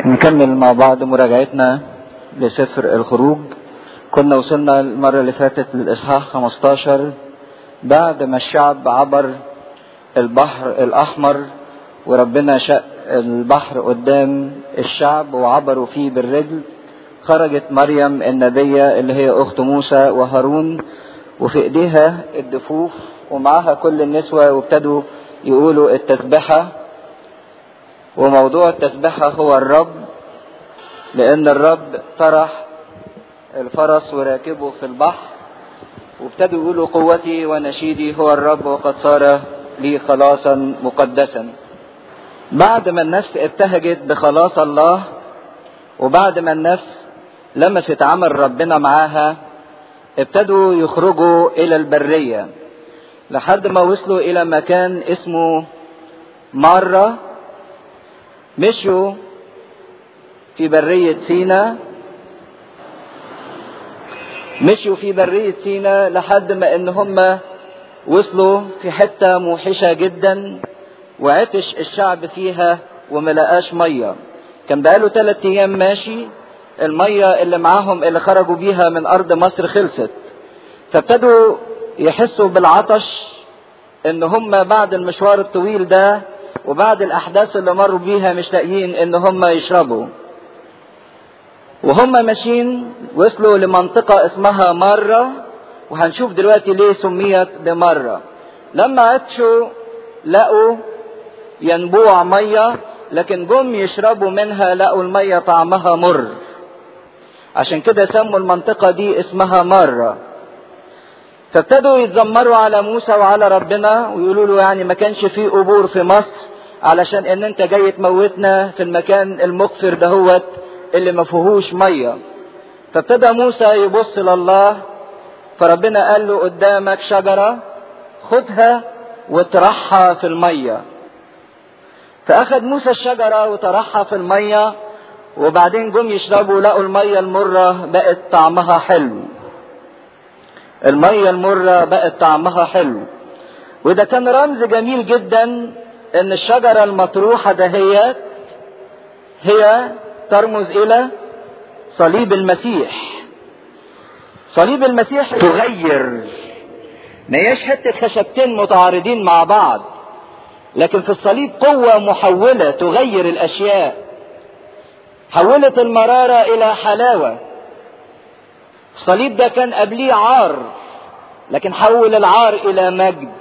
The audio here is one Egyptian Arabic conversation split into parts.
نكمل مع بعض مراجعتنا لسفر الخروج كنا وصلنا المرة اللي فاتت للإصحاح 15 بعد ما الشعب عبر البحر الأحمر وربنا شق البحر قدام الشعب وعبروا فيه بالرجل خرجت مريم النبية اللي هي أخت موسى وهارون وفي إيديها الدفوف ومعاها كل النسوة وابتدوا يقولوا التسبحة وموضوع التسبحة هو الرب لأن الرب طرح الفرس وراكبه في البحر وابتدوا يقولوا قوتي ونشيدي هو الرب وقد صار لي خلاصا مقدسا بعد ما النفس ابتهجت بخلاص الله وبعد ما النفس لمست عمل ربنا معاها ابتدوا يخرجوا الى البرية لحد ما وصلوا الى مكان اسمه مرة مشوا في برية سينا مشوا في برية سينا لحد ما ان هم وصلوا في حتة موحشة جدا وعطش الشعب فيها وملقاش مية كان بقاله ثلاث ايام ماشي المية اللي معاهم اللي خرجوا بيها من ارض مصر خلصت فابتدوا يحسوا بالعطش ان هم بعد المشوار الطويل ده وبعد الاحداث اللي مروا بيها مش لاقيين ان هم يشربوا وهم ماشيين وصلوا لمنطقة اسمها مرة وهنشوف دلوقتي ليه سميت بمرة لما عطشوا لقوا ينبوع مية لكن جم يشربوا منها لقوا المية طعمها مر عشان كده سموا المنطقة دي اسمها مرة فابتدوا يتذمروا على موسى وعلى ربنا ويقولوا له يعني ما كانش في قبور في مصر علشان ان انت جاي تموتنا في المكان المقفر دهوت اللي ما فيهوش ميه فابتدى موسى يبص لله فربنا قال له قدامك شجره خدها واطرحها في الميه فاخذ موسى الشجره وطرحها في الميه وبعدين جم يشربوا لقوا الميه المره بقت طعمها حلو الميه المره بقت طعمها حلو وده كان رمز جميل جدا ان الشجره المطروحه دهيت هي ترمز الى صليب المسيح صليب المسيح تغير ما هياش حته خشبتين متعارضين مع بعض لكن في الصليب قوه محوله تغير الاشياء حولت المراره الى حلاوه الصليب ده كان قبليه عار لكن حول العار الى مجد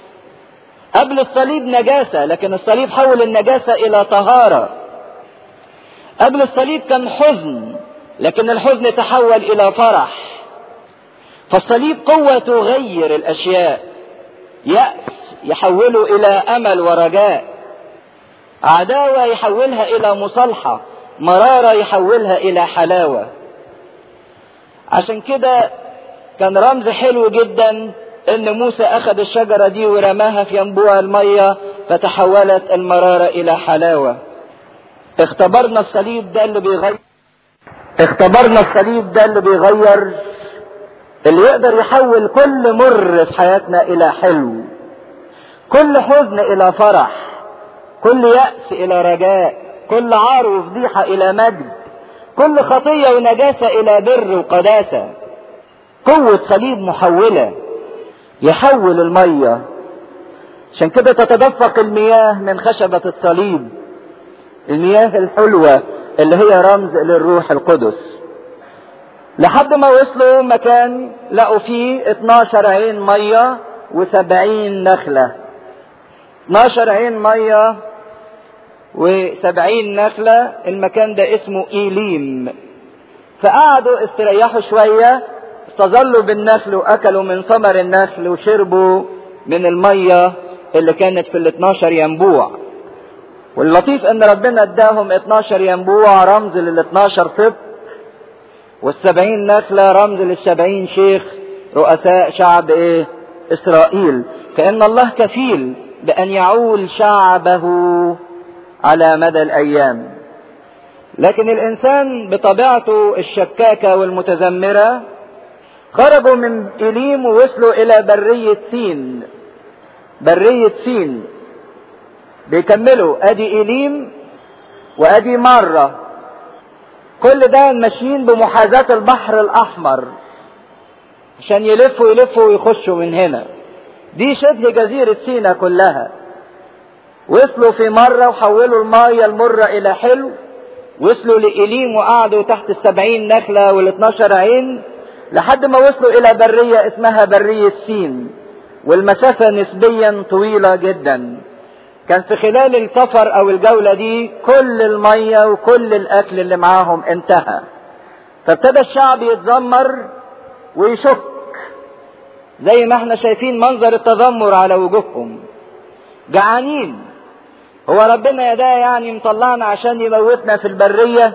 قبل الصليب نجاسه لكن الصليب حول النجاسه الى طهاره قبل الصليب كان حزن لكن الحزن تحول الى فرح فالصليب قوة تغير الاشياء يأس يحوله الى امل ورجاء عداوة يحولها الى مصالحة مرارة يحولها الى حلاوة عشان كده كان رمز حلو جدا ان موسى اخذ الشجرة دي ورماها في ينبوع المية فتحولت المرارة الى حلاوة اختبرنا الصليب ده اللي بيغير اختبرنا الصليب ده اللي بيغير اللي يقدر يحول كل مر في حياتنا الى حلو كل حزن الى فرح كل يأس الى رجاء كل عار وفضيحة الى مجد كل خطية ونجاسة الى بر وقداسة قوة صليب محولة يحول المية عشان كده تتدفق المياه من خشبة الصليب المياه الحلوة اللي هي رمز للروح القدس لحد ما وصلوا مكان لقوا فيه 12 عين مية و70 نخلة 12 عين مية و70 نخلة المكان ده اسمه إيليم فقعدوا استريحوا شوية استظلوا بالنخل وأكلوا من ثمر النخل وشربوا من المية اللي كانت في ال 12 ينبوع واللطيف ان ربنا اداهم 12 ينبوع رمز لل 12 طب والسبعين نخلة رمز للسبعين شيخ رؤساء شعب ايه اسرائيل كأن الله كفيل بأن يعول شعبه على مدى الأيام لكن الإنسان بطبيعته الشكاكة والمتذمرة خرجوا من إليم ووصلوا إلى برية سين برية سين بيكملوا ادي إليم وادي مرة كل ده ماشيين بمحاذاة البحر الأحمر عشان يلفوا يلفوا ويخشوا من هنا دي شبه جزيرة سينا كلها وصلوا في مرة وحولوا المية المرة إلى حلو وصلوا لإليم وقعدوا تحت السبعين نخلة والاثناشر عين لحد ما وصلوا إلى برية اسمها برية سين والمسافة نسبيا طويلة جدا كان في خلال السفر أو الجولة دي كل المية وكل الأكل اللي معاهم انتهى فابتدى الشعب يتذمر ويشك زي ما احنا شايفين منظر التذمر على وجوههم جعانين هو ربنا يا ده يعني مطلعنا عشان يموتنا في البرية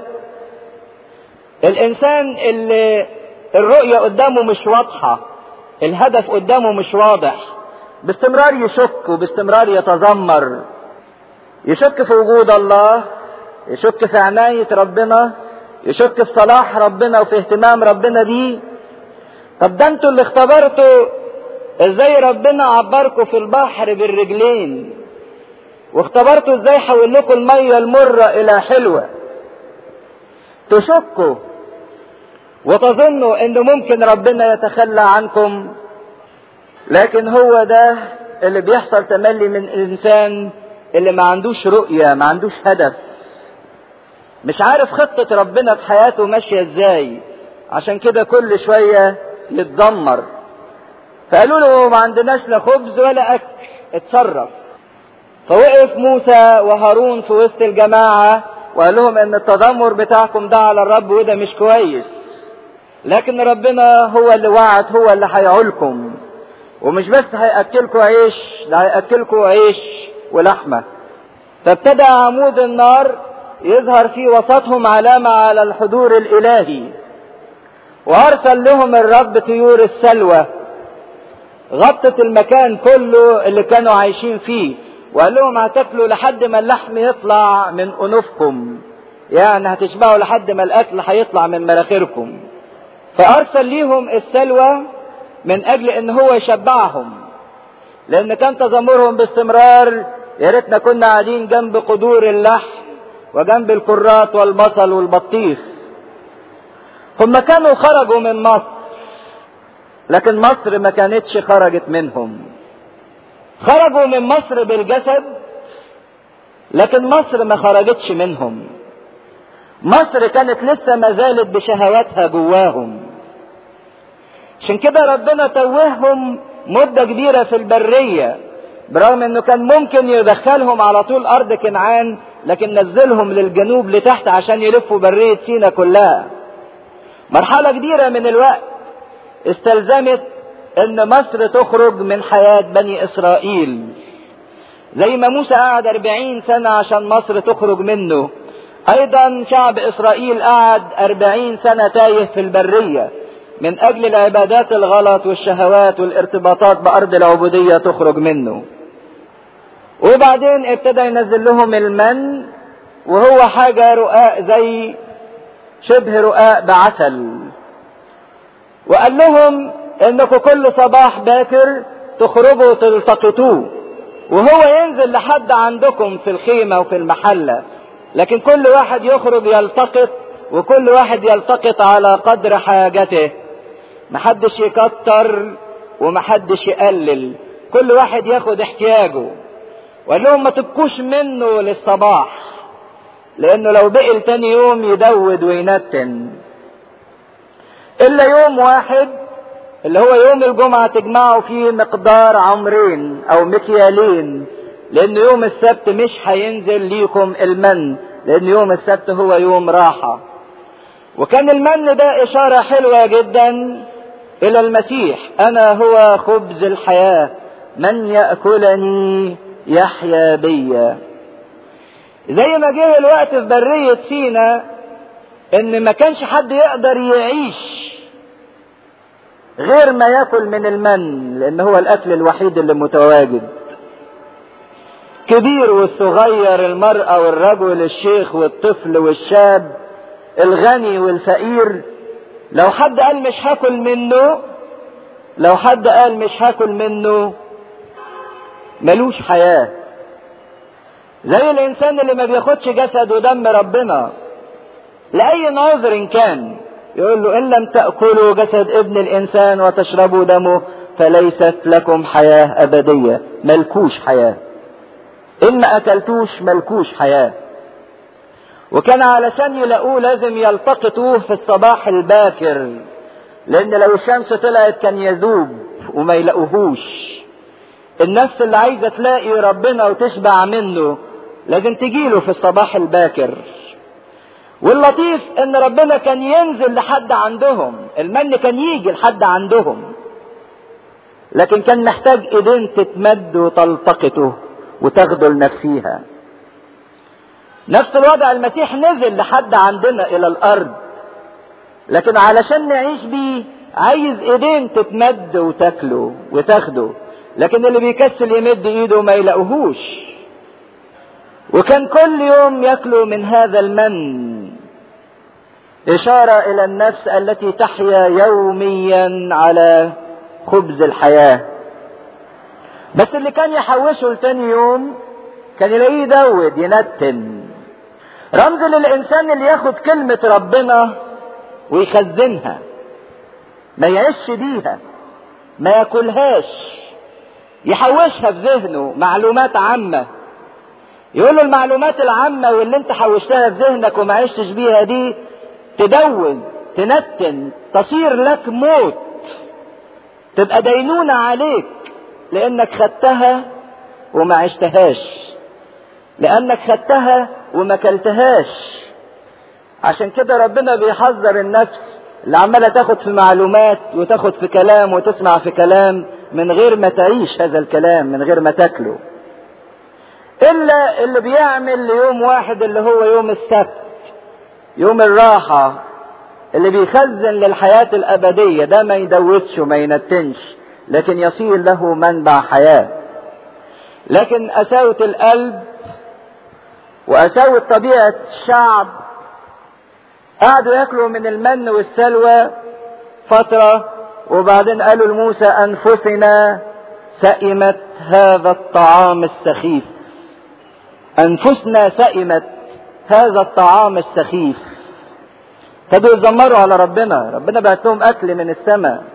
الإنسان اللي الرؤية قدامه مش واضحة الهدف قدامه مش واضح باستمرار يشك وباستمرار يتذمر يشك في وجود الله يشك في عناية ربنا يشك في صلاح ربنا وفي اهتمام ربنا بيه طب ده انتوا اللي اختبرتوا ازاي ربنا عبركم في البحر بالرجلين واختبرتوا ازاي حول لكم المية المرة الى حلوة تشكوا وتظنوا ان ممكن ربنا يتخلى عنكم لكن هو ده اللي بيحصل تملي من الانسان اللي ما عندوش رؤية ما عندوش هدف مش عارف خطة ربنا في حياته ماشية ازاي عشان كده كل شوية يتذمر فقالوا له ما عندناش لا خبز ولا اكل اتصرف فوقف موسى وهارون في وسط الجماعة وقال لهم ان التذمر بتاعكم ده على الرب وده مش كويس لكن ربنا هو اللي وعد هو اللي هيعولكم ومش بس هيأكلكم عيش ده هيأكلكم عيش ولحمة فابتدى عمود النار يظهر في وسطهم علامة على الحضور الإلهي وأرسل لهم الرب طيور السلوى غطت المكان كله اللي كانوا عايشين فيه وقال لهم هتاكلوا لحد ما اللحم يطلع من أنوفكم يعني هتشبعوا لحد ما الأكل هيطلع من مناخيركم فأرسل ليهم السلوى من أجل إن هو يشبعهم لأن كان تذمرهم باستمرار يا ريتنا كنا قاعدين جنب قدور اللحم وجنب الكرات والبصل والبطيخ هم كانوا خرجوا من مصر لكن مصر ما كانتش خرجت منهم خرجوا من مصر بالجسد لكن مصر ما خرجتش منهم مصر كانت لسه ما زالت بشهواتها جواهم عشان كده ربنا توههم مدة كبيرة في البرية برغم انه كان ممكن يدخلهم على طول ارض كنعان لكن نزلهم للجنوب لتحت عشان يلفوا برية سينا كلها مرحلة كبيرة من الوقت استلزمت ان مصر تخرج من حياة بني اسرائيل زي ما موسى قعد أربعين سنة عشان مصر تخرج منه ايضا شعب اسرائيل قعد أربعين سنة تايه في البرية من اجل العبادات الغلط والشهوات والارتباطات بارض العبودية تخرج منه وبعدين ابتدى ينزل لهم المن وهو حاجة رقاق زي شبه رقاق بعسل وقال لهم انكم كل صباح باكر تخرجوا تلتقطوه وهو ينزل لحد عندكم في الخيمة وفي المحلة لكن كل واحد يخرج يلتقط وكل واحد يلتقط على قدر حاجته محدش يكتر ومحدش يقلل كل واحد ياخد احتياجه وقال لهم ما تبقوش منه للصباح لانه لو بقي تاني يوم يدود وينتن الا يوم واحد اللي هو يوم الجمعة تجمعوا فيه مقدار عمرين او مكيالين لان يوم السبت مش هينزل ليكم المن لان يوم السبت هو يوم راحة وكان المن ده اشارة حلوة جدا الى المسيح انا هو خبز الحياة من يأكلني يحيا بيا زي ما جه الوقت في برية سينا ان ما كانش حد يقدر يعيش غير ما ياكل من المن لان هو الاكل الوحيد اللي متواجد كبير والصغير المرأة والرجل الشيخ والطفل والشاب الغني والفقير لو حد قال مش هاكل منه لو حد قال مش هاكل منه ملوش حياة زي الانسان اللي ما بياخدش جسد ودم ربنا لأي ناظر كان يقول له إن لم تأكلوا جسد ابن الإنسان وتشربوا دمه فليست لكم حياة أبدية ملكوش حياة إن ما أكلتوش ملكوش حياة وكان علشان يلاقوه لازم يلتقطوه في الصباح الباكر لأن لو الشمس طلعت كان يذوب وما يلاقوهوش النفس اللي عايزة تلاقي ربنا وتشبع منه لازم تجيله في الصباح الباكر واللطيف ان ربنا كان ينزل لحد عندهم المن كان يجي لحد عندهم لكن كان محتاج ايدين تتمد وتلتقطه وتاخده لنفسيها نفس الوضع المسيح نزل لحد عندنا الى الارض لكن علشان نعيش بيه عايز ايدين تتمد وتاكله وتاخده لكن اللي بيكسل يمد ايده ما يلاقوهوش وكان كل يوم ياكلوا من هذا المن إشارة إلى النفس التي تحيا يوميا على خبز الحياة بس اللي كان يحوشه لتاني يوم كان يلاقيه يدود ينتن رمز للإنسان اللي ياخد كلمة ربنا ويخزنها ما يعيش بيها ما ياكلهاش يحوشها في ذهنه معلومات عامة يقول له المعلومات العامة واللي انت حوشتها في ذهنك وما عشتش بيها دي تدون تنتن تصير لك موت تبقى دينونة عليك لانك خدتها وما عشتهاش لانك خدتها وما كلتهاش عشان كده ربنا بيحذر النفس اللي عماله تاخد في معلومات وتاخد في كلام وتسمع في كلام من غير ما تعيش هذا الكلام من غير ما تاكله الا اللي بيعمل ليوم واحد اللي هو يوم السبت يوم الراحة اللي بيخزن للحياة الأبدية ده ما يدوتش وما ينتنش لكن يصير له منبع حياة لكن قساوة القلب وقساوة طبيعة الشعب قعدوا ياكلوا من المن والسلوى فترة وبعدين قالوا لموسى أنفسنا سئمت هذا الطعام السخيف أنفسنا سئمت هذا الطعام السخيف ابتدوا يتذمروا على ربنا ربنا بعت لهم اكل من السماء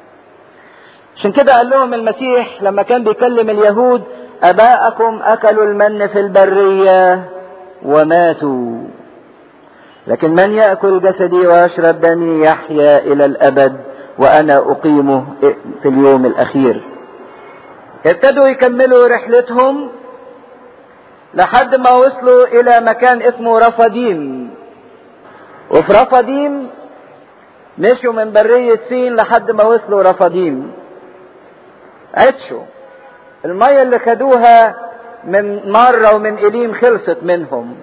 عشان كده قال لهم المسيح لما كان بيكلم اليهود اباءكم اكلوا المن في البريه وماتوا لكن من ياكل جسدي ويشرب دمي يحيا الى الابد وانا اقيمه في اليوم الاخير ابتدوا يكملوا رحلتهم لحد ما وصلوا الى مكان اسمه رفديم وفي رفديم مشوا من برية سين لحد ما وصلوا رفديم عطشوا المية اللي خدوها من مرة ومن إليم خلصت منهم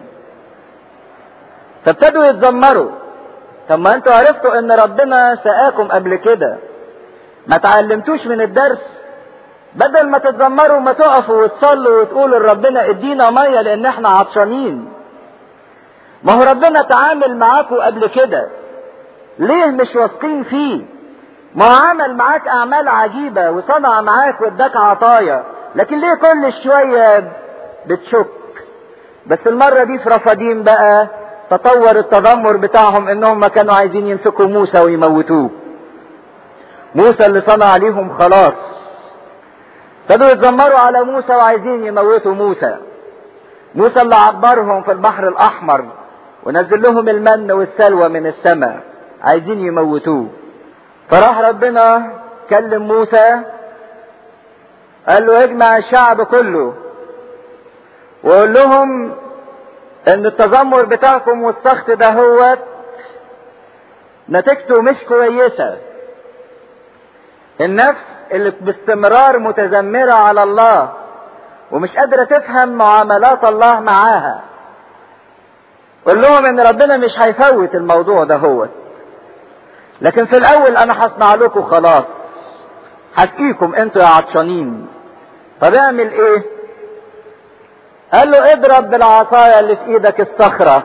فابتدوا يتذمروا طب ما انتوا عرفتوا ان ربنا سقاكم قبل كده ما تعلمتوش من الدرس بدل ما تتذمروا ما تقفوا وتصلوا وتقولوا لربنا ادينا ميه لان احنا عطشانين ما هو ربنا تعامل معاكم قبل كده ليه مش واثقين فيه ما هو عمل معاك اعمال عجيبه وصنع معاك واداك عطايا لكن ليه كل شويه بتشك بس المره دي في رفاديم بقى تطور التذمر بتاعهم انهم ما كانوا عايزين يمسكوا موسى ويموتوه موسى اللي صنع ليهم خلاص ابتدوا يتذمروا على موسى وعايزين يموتوا موسى موسى اللي عبرهم في البحر الاحمر ونزل لهم المن والسلوى من السماء عايزين يموتوه فراح ربنا كلم موسى قال له اجمع الشعب كله وقول لهم ان التذمر بتاعكم والسخط ده هو نتيجته مش كويسه النفس اللي باستمرار متذمرة على الله ومش قادرة تفهم معاملات الله معاها قول لهم ان ربنا مش هيفوت الموضوع ده هو لكن في الاول انا هصنع لكم خلاص هسقيكم انتوا يا عطشانين طب اعمل ايه قال له اضرب بالعصاية اللي في ايدك الصخرة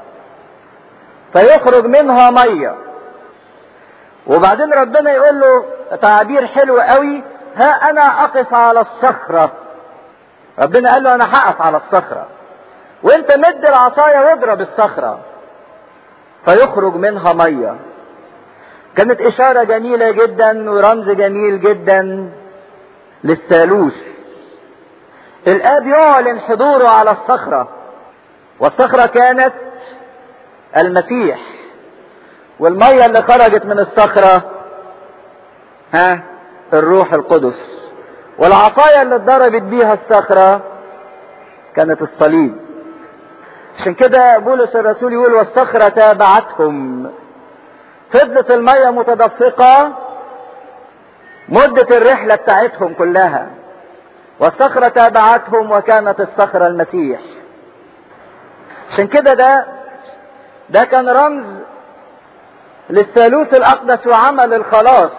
فيخرج منها ميه وبعدين ربنا يقول له تعبير حلو قوي ها انا اقف على الصخرة ربنا قال له انا هقف على الصخرة وانت مد العصاية واضرب الصخرة فيخرج منها ميه كانت اشاره جميله جدا ورمز جميل جدا للثالوث الاب يعلن حضوره على الصخره والصخره كانت المسيح والميه اللي خرجت من الصخره ها الروح القدس والعصايه اللي اتضربت بيها الصخره كانت الصليب عشان كده بولس الرسول يقول والصخره تابعتهم فضلت الميه متدفقه مده الرحله بتاعتهم كلها والصخره تابعتهم وكانت الصخره المسيح عشان كده ده ده كان رمز للثالوث الاقدس وعمل الخلاص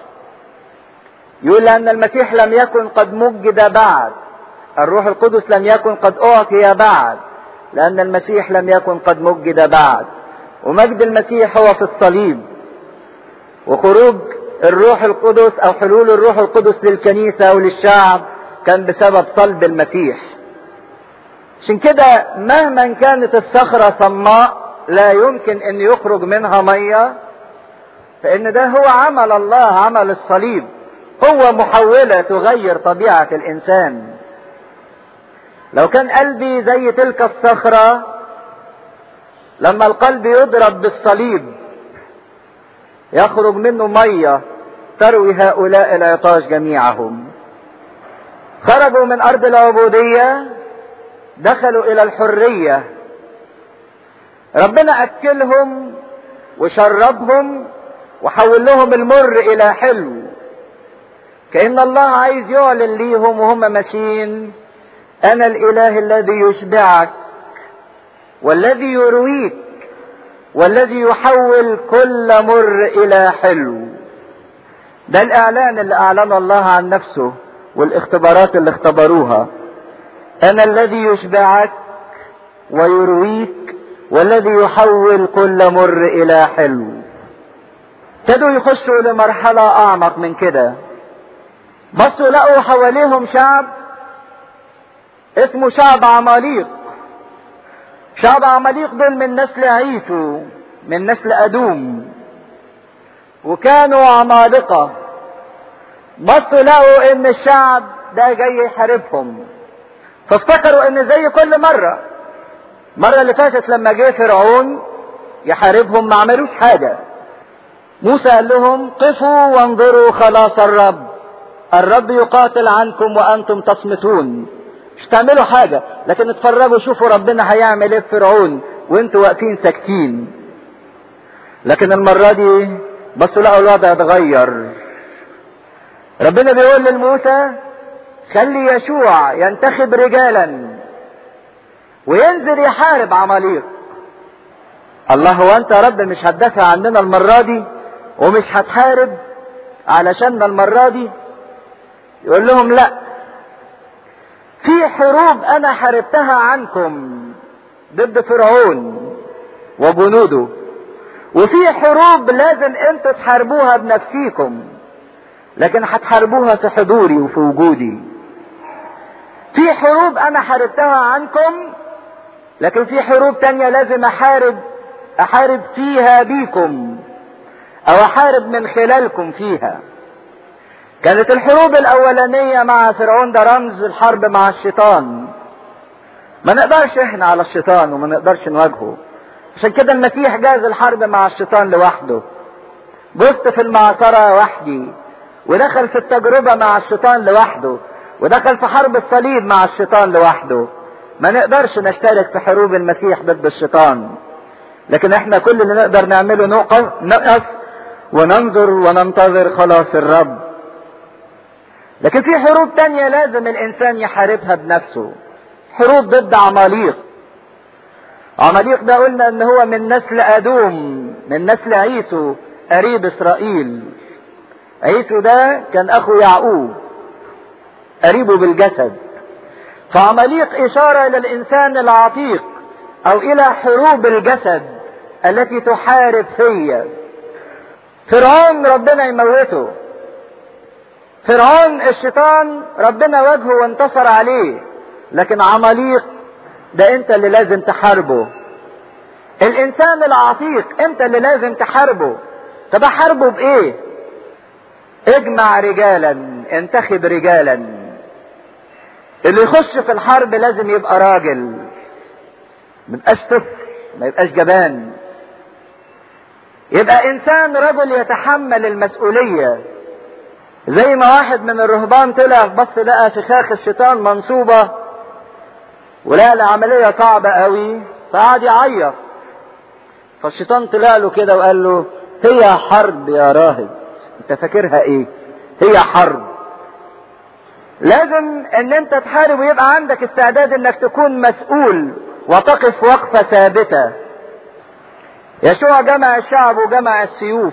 يقول لان المسيح لم يكن قد مجد بعد الروح القدس لم يكن قد اعطي بعد لان المسيح لم يكن قد مجد بعد ومجد المسيح هو في الصليب وخروج الروح القدس او حلول الروح القدس للكنيسه وللشعب كان بسبب صلب المسيح عشان كده مهما كانت الصخره صماء لا يمكن ان يخرج منها ميه فان ده هو عمل الله عمل الصليب هو محولة تغير طبيعة الإنسان لو كان قلبي زي تلك الصخرة لما القلب يضرب بالصليب يخرج منه مية تروي هؤلاء العطاش جميعهم خرجوا من أرض العبودية دخلوا إلى الحرية ربنا أكلهم وشربهم وحول لهم المر إلى حلو كأن الله عايز يعلن ليهم وهم ماشيين أنا الإله الذي يشبعك والذي يرويك والذي يحول كل مر إلى حلو ده الإعلان اللي أعلن الله عن نفسه والاختبارات اللي اختبروها أنا الذي يشبعك ويرويك والذي يحول كل مر إلى حلو ابتدوا يخشوا لمرحلة أعمق من كده بصوا لقوا حواليهم شعب اسمه شعب عماليق شعب عماليق دول من نسل عيسو من نسل أدوم وكانوا عمالقة بصوا لقوا ان الشعب ده جاي يحاربهم فافتكروا ان زي كل مرة مرة اللي فاتت لما جه فرعون يحاربهم ما عملوش حاجة موسى قال لهم قفوا وانظروا خلاص الرب الرب يقاتل عنكم وانتم تصمتون مش تعملوا حاجة لكن اتفرجوا شوفوا ربنا هيعمل ايه في فرعون وانتوا واقفين ساكتين لكن المرة دي بصوا لقوا الوضع اتغير ربنا بيقول لموسى خلي يشوع ينتخب رجالا وينزل يحارب عماليق الله هو انت يا رب مش هتدافع عننا المرة دي ومش هتحارب علشان المرة دي يقول لهم لا في حروب انا حاربتها عنكم ضد فرعون وجنوده وفي حروب لازم انتوا تحاربوها بنفسيكم لكن هتحاربوها في حضوري وفي وجودي في حروب انا حاربتها عنكم لكن في حروب تانية لازم احارب احارب فيها بيكم او احارب من خلالكم فيها كانت الحروب الاولانية مع فرعون ده رمز الحرب مع الشيطان ما نقدرش احنا على الشيطان وما نقدرش نواجهه عشان كده المسيح جاز الحرب مع الشيطان لوحده بصت في المعصرة وحدي ودخل في التجربة مع الشيطان لوحده ودخل في حرب الصليب مع الشيطان لوحده ما نقدرش نشترك في حروب المسيح ضد الشيطان لكن احنا كل اللي نقدر نعمله نقف نقف وننظر وننتظر خلاص الرب لكن في حروب تانية لازم الانسان يحاربها بنفسه حروب ضد عماليق عماليق ده قلنا ان هو من نسل ادوم من نسل عيسو قريب اسرائيل عيسو ده كان اخو يعقوب قريبه بالجسد فعماليق اشارة للانسان العتيق او الى حروب الجسد التي تحارب فيا فرعون ربنا يموته فرعون الشيطان ربنا واجهه وانتصر عليه لكن عماليق ده انت اللي لازم تحاربه الانسان العتيق انت اللي لازم تحاربه طب احاربه بايه اجمع رجالا انتخب رجالا اللي يخش في الحرب لازم يبقى راجل ما يبقاش طفل ما يبقاش جبان يبقى انسان رجل يتحمل المسؤوليه زي ما واحد من الرهبان طلع بص لقى فخاخ الشيطان منصوبه ولقى العمليه صعبه قوي فقعد يعيط فالشيطان طلع له كده وقال له هي حرب يا راهب انت فاكرها ايه هي حرب لازم ان انت تحارب ويبقى عندك استعداد انك تكون مسؤول وتقف وقفة ثابتة يشوع جمع الشعب وجمع السيوف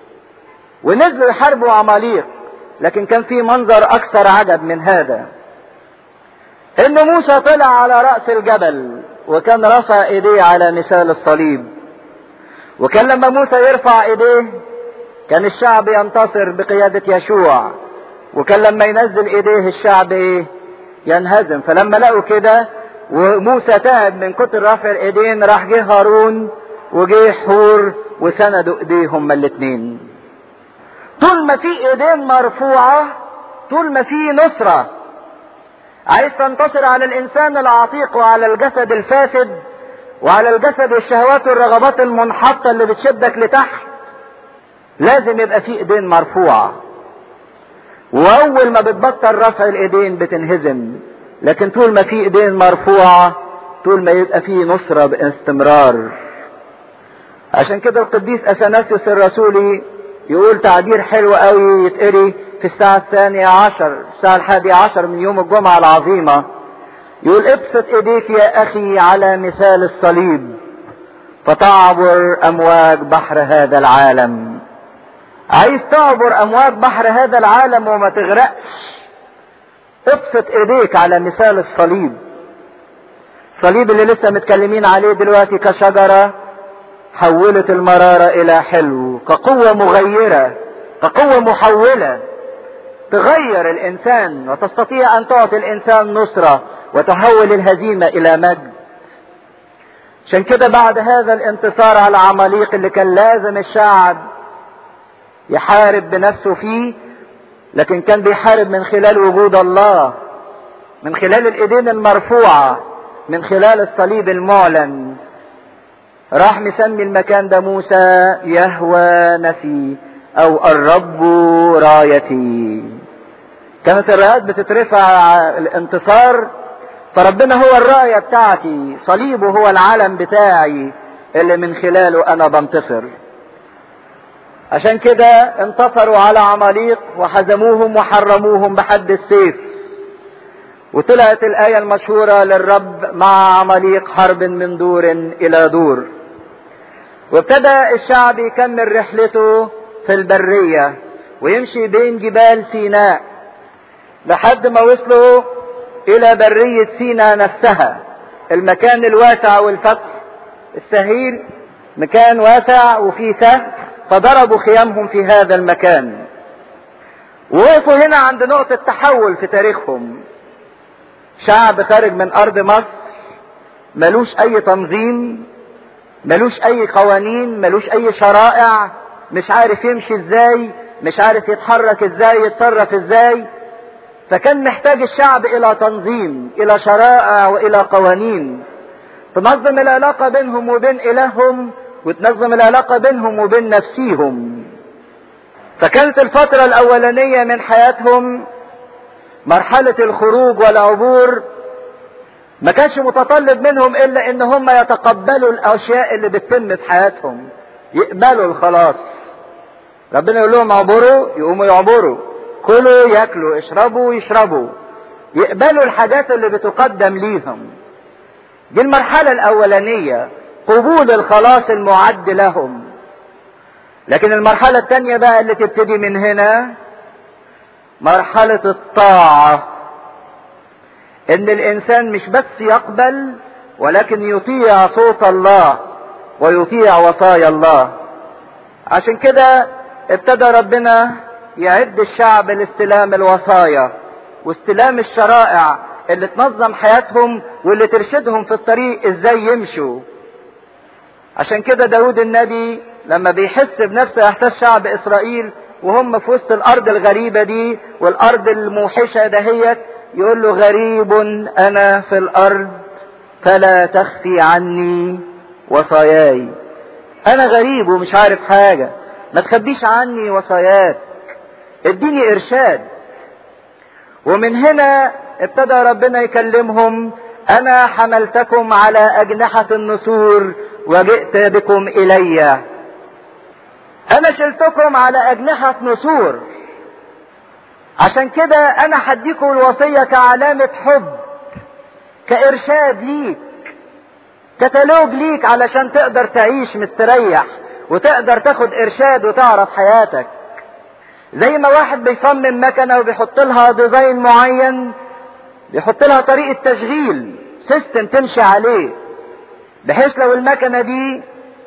ونزلوا يحاربوا عماليق لكن كان في منظر اكثر عجب من هذا ان موسى طلع على رأس الجبل وكان رفع ايديه على مثال الصليب وكان لما موسى يرفع ايديه كان الشعب ينتصر بقيادة يشوع وكان لما ينزل ايديه الشعب ايه ينهزم فلما لقوا كده وموسى تعب من كتر رفع الايدين راح جه هارون وجه حور وسندوا ايديهم هما الاتنين طول ما في ايدين مرفوعة طول ما في نصرة عايز تنتصر على الانسان العتيق وعلى الجسد الفاسد وعلى الجسد والشهوات والرغبات المنحطة اللي بتشدك لتحت لازم يبقى في ايدين مرفوعة واول ما بتبطل رفع الايدين بتنهزم لكن طول ما في ايدين مرفوعة طول ما يبقى في نصرة باستمرار عشان كده القديس اثناسيوس الرسولي يقول تعبير حلو قوي يتقري في الساعة الثانية عشر الساعة الحادية عشر من يوم الجمعة العظيمة يقول ابسط ايديك يا اخي على مثال الصليب فتعبر امواج بحر هذا العالم عايز تعبر امواج بحر هذا العالم وما تغرقش ابسط ايديك على مثال الصليب الصليب اللي لسه متكلمين عليه دلوقتي كشجرة حولت المرارة الى حلو كقوة مغيرة كقوة محولة تغير الانسان وتستطيع ان تعطي الانسان نصرة وتحول الهزيمة الى مجد عشان كده بعد هذا الانتصار على عماليق اللي كان لازم الشعب يحارب بنفسه فيه لكن كان بيحارب من خلال وجود الله من خلال الايدين المرفوعة من خلال الصليب المعلن راح مسمي المكان ده موسى يهوى نفي او الرب رايتي كانت الرايات بتترفع الانتصار فربنا هو الراية بتاعتي صليبه هو العلم بتاعي اللي من خلاله انا بنتصر عشان كده انتصروا على عماليق وحزموهم وحرموهم بحد السيف وطلعت الآية المشهورة للرب مع عماليق حرب من دور إلى دور وابتدى الشعب يكمل رحلته في البرية ويمشي بين جبال سيناء لحد ما وصلوا إلى برية سيناء نفسها المكان الواسع والفتح السهيل مكان واسع وفيه سهل فضربوا خيامهم في هذا المكان ووقفوا هنا عند نقطة تحول في تاريخهم شعب خارج من أرض مصر ملوش أي تنظيم ملوش أي قوانين ملوش أي شرائع مش عارف يمشي ازاي مش عارف يتحرك ازاي يتصرف ازاي فكان محتاج الشعب إلى تنظيم إلى شرائع وإلى قوانين تنظم العلاقة بينهم وبين إلههم وتنظم العلاقة بينهم وبين نفسيهم فكانت الفترة الأولانية من حياتهم مرحلة الخروج والعبور ما كانش متطلب منهم إلا إن هم يتقبلوا الأشياء اللي بتتم في حياتهم يقبلوا الخلاص ربنا يقول لهم اعبروا يقوموا يعبروا كلوا ياكلوا اشربوا يشربوا يقبلوا الحاجات اللي بتقدم ليهم دي المرحلة الأولانية قبول الخلاص المعد لهم لكن المرحلة الثانية بقى اللي تبتدي من هنا مرحلة الطاعة ان الانسان مش بس يقبل ولكن يطيع صوت الله ويطيع وصايا الله عشان كده ابتدى ربنا يعد الشعب لاستلام الوصايا واستلام الشرائع اللي تنظم حياتهم واللي ترشدهم في الطريق ازاي يمشوا عشان كده داود النبي لما بيحس بنفسه احساس شعب اسرائيل وهم في وسط الارض الغريبة دي والارض الموحشة دهيت يقول له غريب انا في الارض فلا تخفي عني وصاياي انا غريب ومش عارف حاجة ما تخبيش عني وصاياك اديني ارشاد ومن هنا ابتدى ربنا يكلمهم انا حملتكم على اجنحة النسور وجئت بكم الي انا شلتكم على اجنحة نسور عشان كده انا هديكم الوصية كعلامة حب كارشاد ليك كتالوج ليك علشان تقدر تعيش مستريح وتقدر تاخد ارشاد وتعرف حياتك زي ما واحد بيصمم مكنه وبيحط لها ديزاين معين بيحط لها طريقه تشغيل سيستم تمشي عليه بحيث لو المكنه دي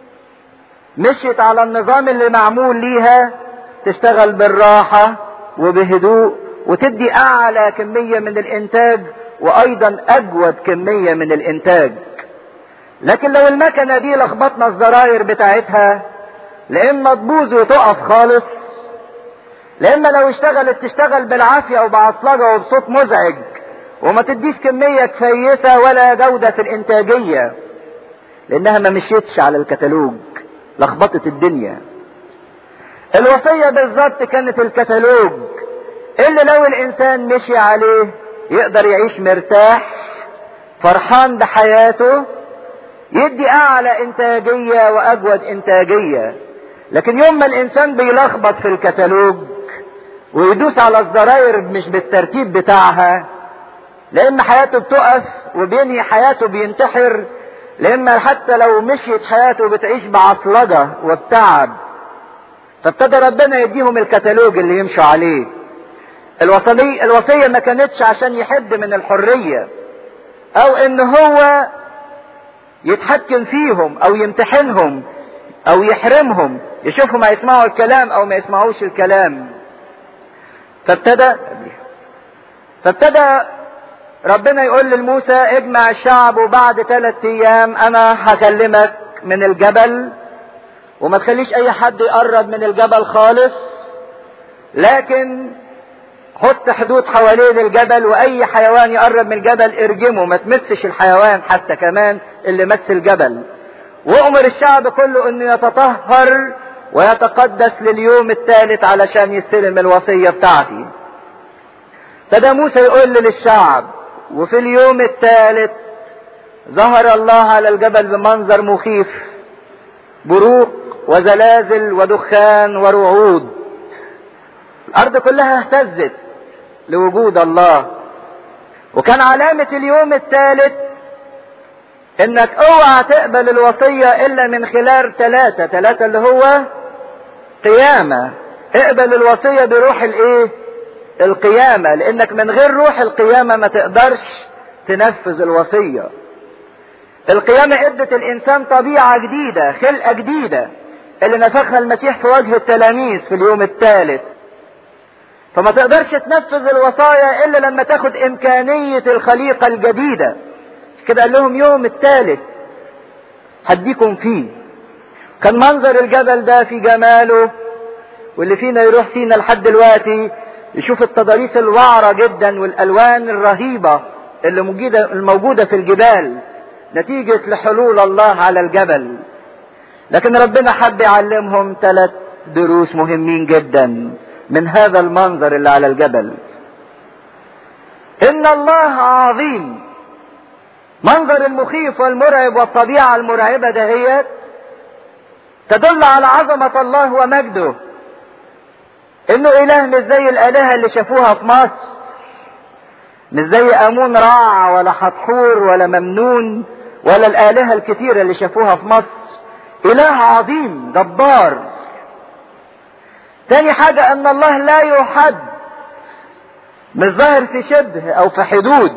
مشيت على النظام اللي معمول ليها تشتغل بالراحه وبهدوء وتدي اعلى كميه من الانتاج وايضا اجود كميه من الانتاج لكن لو المكنه دي لخبطنا الزراير بتاعتها لاما تبوظ وتقف خالص لاما لو اشتغلت تشتغل بالعافيه وبعصلجه وبصوت مزعج وما تديش كميه كويسه ولا جوده في الانتاجيه لانها ما مشيتش على الكتالوج لخبطت الدنيا الوصيه بالظبط كانت الكتالوج اللي لو الانسان مشي عليه يقدر يعيش مرتاح فرحان بحياته يدي اعلى انتاجية واجود انتاجية لكن يوم ما الانسان بيلخبط في الكتالوج ويدوس على الزراير مش بالترتيب بتاعها لان حياته بتقف وبينهي حياته بينتحر لان حتى لو مشيت حياته بتعيش بعصلجة وبتعب فابتدى ربنا يديهم الكتالوج اللي يمشوا عليه الوصية, الوصية ما كانتش عشان يحد من الحرية او ان هو يتحكم فيهم او يمتحنهم او يحرمهم يشوفهم هيسمعوا الكلام او ما يسمعوش الكلام فابتدى فابتدى ربنا يقول لموسى اجمع الشعب وبعد ثلاث ايام انا هكلمك من الجبل وما تخليش اي حد يقرب من الجبل خالص لكن حط حدود حوالين الجبل واي حيوان يقرب من الجبل ارجمه ما تمسش الحيوان حتى كمان اللي مس الجبل وامر الشعب كله انه يتطهر ويتقدس لليوم الثالث علشان يستلم الوصية بتاعتي فده موسى يقول للشعب وفي اليوم الثالث ظهر الله على الجبل بمنظر مخيف بروق وزلازل ودخان ورعود الارض كلها اهتزت لوجود الله وكان علامة اليوم الثالث انك اوعى تقبل الوصية الا من خلال ثلاثة ثلاثة اللي هو قيامة اقبل الوصية بروح الايه القيامة لانك من غير روح القيامة ما تقدرش تنفذ الوصية القيامة ادت الانسان طبيعة جديدة خلقة جديدة اللي نفخها المسيح في وجه التلاميذ في اليوم الثالث فما تقدرش تنفذ الوصايا الا لما تاخد امكانية الخليقة الجديدة كده قال لهم يوم الثالث هديكم فيه كان منظر الجبل ده في جماله واللي فينا يروح سينا لحد دلوقتي يشوف التضاريس الوعرة جدا والالوان الرهيبة اللي موجودة, الموجودة في الجبال نتيجة لحلول الله على الجبل لكن ربنا حب يعلمهم ثلاث دروس مهمين جدا من هذا المنظر اللي على الجبل ان الله عظيم منظر المخيف والمرعب والطبيعة المرعبة دهيت تدل على عظمة الله ومجده انه اله مش زي الالهة اللي شافوها في مصر مش زي امون راع ولا حتحور ولا ممنون ولا الالهة الكثيرة اللي شافوها في مصر اله عظيم جبار تاني حاجة ان الله لا يحد مش ظاهر في شبه او في حدود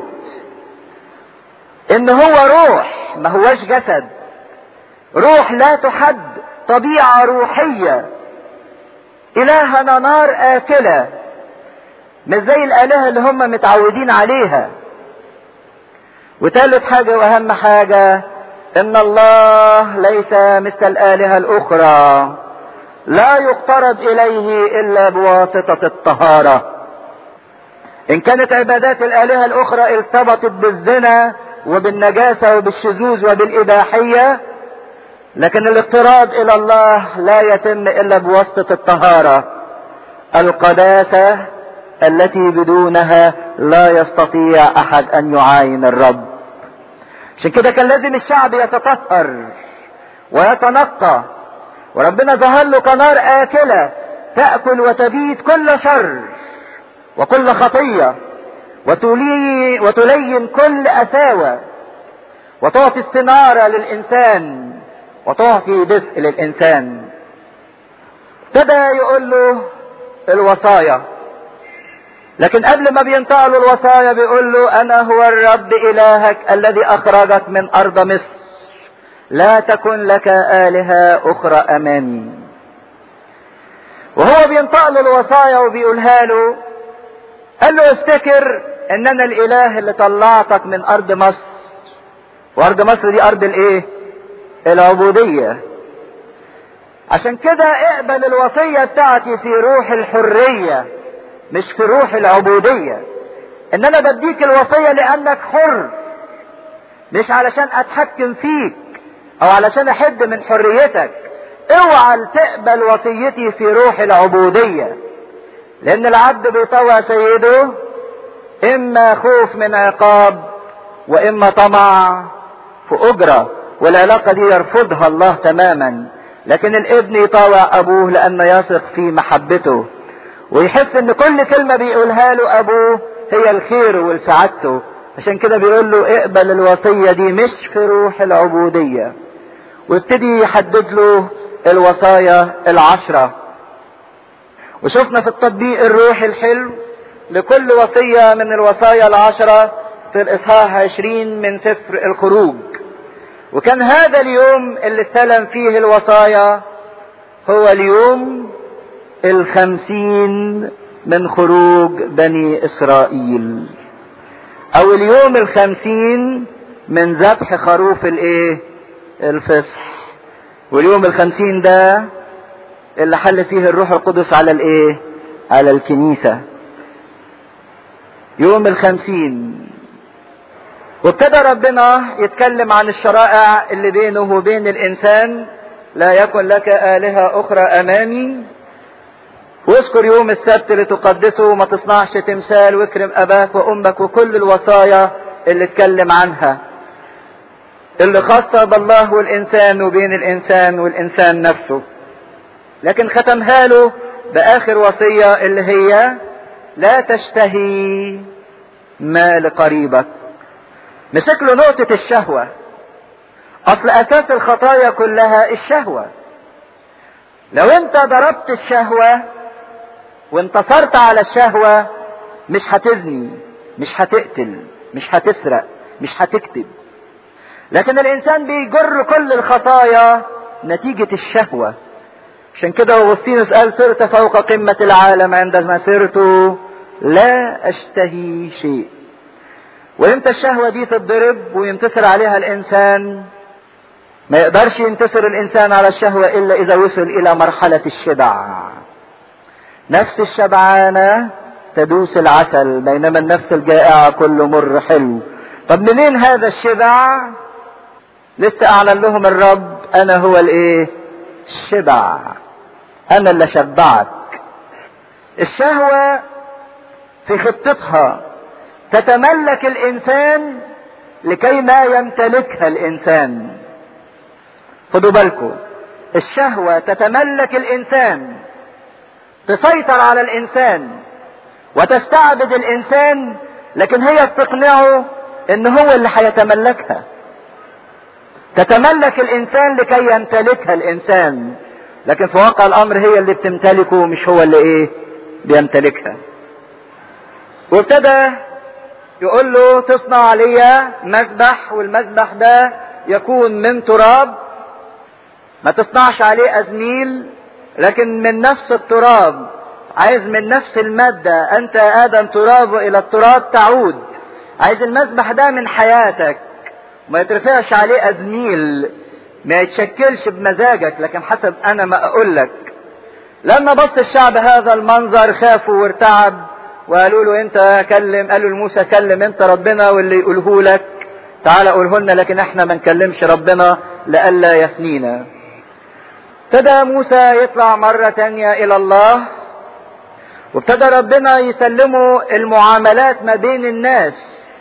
ان هو روح ما هوش جسد روح لا تحد طبيعة روحية الهنا نار اكلة مش زي الالهة اللي هم متعودين عليها وتالت حاجة واهم حاجة ان الله ليس مثل الالهة الاخرى لا يقترب اليه الا بواسطة الطهارة ان كانت عبادات الالهة الاخرى ارتبطت بالزنا وبالنجاسة وبالشذوذ وبالاباحية لكن الاقتراب الى الله لا يتم الا بواسطة الطهارة القداسة التي بدونها لا يستطيع احد ان يعاين الرب عشان كده كان لازم الشعب يتطهر ويتنقى وربنا ظهر له كنار آكلة تأكل وتبيد كل شر وكل خطية وتلي وتلين كل أساوة وتعطي استنارة للإنسان وتعطي دفء للإنسان ابتدى يقول له الوصايا لكن قبل ما بينطق له الوصايا بيقول له انا هو الرب الهك الذي اخرجك من ارض مصر لا تكن لك الهه اخرى امامي وهو بينطق له الوصايا وبيقولها له قال له افتكر ان انا الاله اللي طلعتك من ارض مصر وارض مصر دي ارض الايه العبوديه عشان كده اقبل الوصيه بتاعتي في روح الحريه مش في روح العبودية ان انا بديك الوصية لانك حر مش علشان اتحكم فيك او علشان احد من حريتك اوعى تقبل وصيتي في روح العبودية لان العبد بيطوع سيده اما خوف من عقاب واما طمع في اجرة والعلاقة دي يرفضها الله تماما لكن الابن يطاوع ابوه لان يثق في محبته ويحس ان كل كلمة بيقولها له ابوه هي الخير والسعادته عشان كده بيقول له اقبل الوصية دي مش في روح العبودية ويبتدي يحدد له الوصايا العشرة وشفنا في التطبيق الروحي الحلو لكل وصية من الوصايا العشرة في الإصحاح عشرين من سفر الخروج وكان هذا اليوم اللي استلم فيه الوصايا هو اليوم الخمسين من خروج بني إسرائيل أو اليوم الخمسين من ذبح خروف الإيه الفصح واليوم الخمسين ده اللي حل فيه الروح القدس على الإيه على الكنيسة يوم الخمسين وابتدى ربنا يتكلم عن الشرائع اللي بينه وبين الإنسان لا يكن لك آلهة أخرى أمامي واذكر يوم السبت لتقدسه وما تصنعش تمثال واكرم اباك وامك وكل الوصايا اللي اتكلم عنها اللي خاصة بالله والانسان وبين الانسان والانسان نفسه لكن ختمها له باخر وصية اللي هي لا تشتهي ما لقريبك مسك له نقطة الشهوة اصل اساس الخطايا كلها الشهوة لو انت ضربت الشهوة وانتصرت على الشهوة مش هتزني مش هتقتل مش هتسرق مش هتكتب لكن الانسان بيجر كل الخطايا نتيجة الشهوة عشان كده اغسطينوس قال صرت فوق قمة العالم عندما صرت لا اشتهي شيء وامتى الشهوة دي تتضرب وينتصر عليها الانسان ما يقدرش ينتصر الانسان على الشهوة الا اذا وصل الى مرحلة الشبع نفس الشبعانة تدوس العسل بينما النفس الجائعة كل مر حلو طب منين هذا الشبع لسه اعلن لهم الرب انا هو الايه الشبع انا اللي شبعك الشهوة في خطتها تتملك الانسان لكي ما يمتلكها الانسان خدوا بالكم الشهوة تتملك الانسان تسيطر على الانسان وتستعبد الانسان لكن هي بتقنعه ان هو اللي هيتملكها تتملك الانسان لكي يمتلكها الانسان لكن في واقع الامر هي اللي بتمتلكه مش هو اللي ايه بيمتلكها وابتدى يقول له تصنع عليا مذبح والمذبح ده يكون من تراب ما تصنعش عليه ازميل لكن من نفس التراب عايز من نفس المادة انت ادم تراب الى التراب تعود عايز المذبح ده من حياتك ما يترفعش عليه ازميل ما يتشكلش بمزاجك لكن حسب انا ما اقول لك لما بص الشعب هذا المنظر خافوا وارتعب وقالوا له انت كلم قالوا لموسى كلم انت ربنا واللي يقوله لك تعالى قوله لنا لكن احنا ما نكلمش ربنا لئلا يفنينا ابتدى موسى يطلع مرة تانية الى الله وابتدى ربنا يسلمه المعاملات ما بين الناس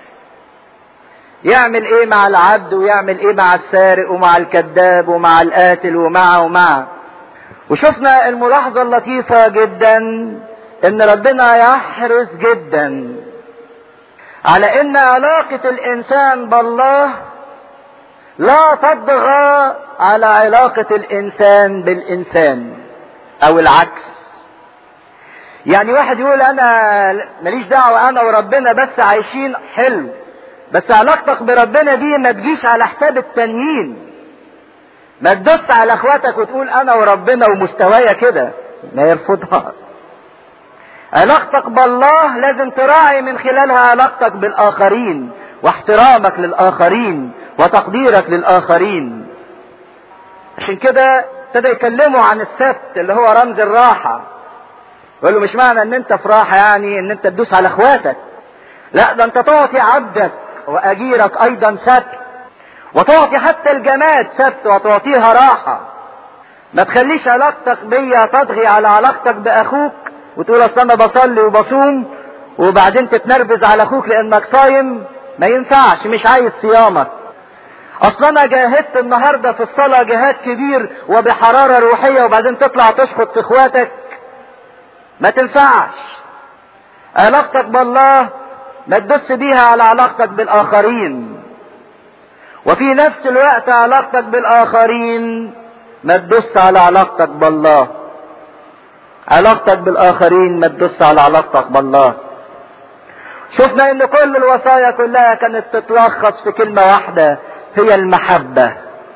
يعمل ايه مع العبد ويعمل ايه مع السارق ومع الكذاب ومع القاتل ومع ومع وشفنا الملاحظة اللطيفة جدا ان ربنا يحرص جدا على ان علاقة الانسان بالله لا تطغى على علاقة الانسان بالانسان او العكس يعني واحد يقول انا ماليش دعوة انا وربنا بس عايشين حلو بس علاقتك بربنا دي ما تجيش على حساب التانيين ما تدوس على اخواتك وتقول انا وربنا ومستوايا كده ما يرفضها علاقتك بالله لازم تراعي من خلالها علاقتك بالاخرين واحترامك للاخرين وتقديرك للاخرين عشان كده ابتدى يكلموا عن السبت اللي هو رمز الراحة يقول له مش معنى ان انت في راحة يعني ان انت تدوس على اخواتك لا ده انت تعطي عبدك واجيرك ايضا سبت وتعطي حتى الجماد سبت وتعطيها راحة ما تخليش علاقتك بيا تطغي على علاقتك باخوك وتقول اصل انا بصلي وبصوم وبعدين تتنرفز على اخوك لانك صايم ما ينفعش مش عايز صيامك اصل انا جاهدت النهارده في الصلاه جهاد كبير وبحراره روحيه وبعدين تطلع تشخط في اخواتك ما تنفعش علاقتك بالله ما تدس بيها على علاقتك بالاخرين وفي نفس الوقت علاقتك بالاخرين ما تدس على علاقتك بالله علاقتك بالاخرين ما تدس على علاقتك بالله شفنا ان كل الوصايا كلها كانت تتلخص في كلمة واحدة هي المحبة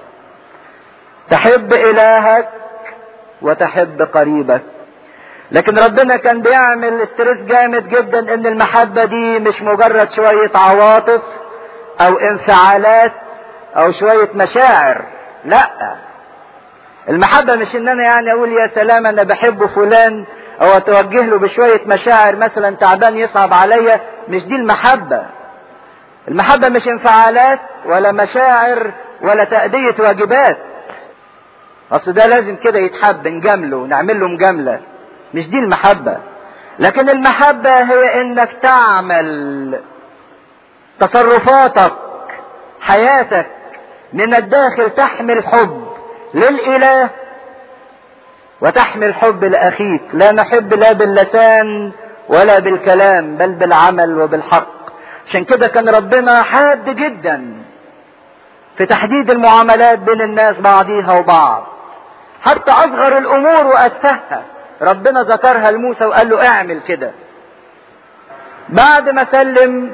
تحب الهك وتحب قريبك لكن ربنا كان بيعمل استرس جامد جدا ان المحبة دي مش مجرد شوية عواطف او انفعالات او شوية مشاعر لا المحبة مش ان انا يعني اقول يا سلام انا بحب فلان او اتوجه له بشوية مشاعر مثلا تعبان يصعب عليا مش دي المحبة المحبة مش انفعالات ولا مشاعر ولا تأدية واجبات اصل ده لازم كده يتحب نجامله ونعمل له مجاملة مش دي المحبة لكن المحبة هي انك تعمل تصرفاتك حياتك من الداخل تحمل حب للإله وتحمل حب لأخيك لا نحب لا باللسان ولا بالكلام بل بالعمل وبالحق عشان كده كان ربنا حاد جدا في تحديد المعاملات بين الناس بعضيها وبعض حتى أصغر الأمور وأتفهها ربنا ذكرها لموسى وقال له اعمل كده بعد ما سلم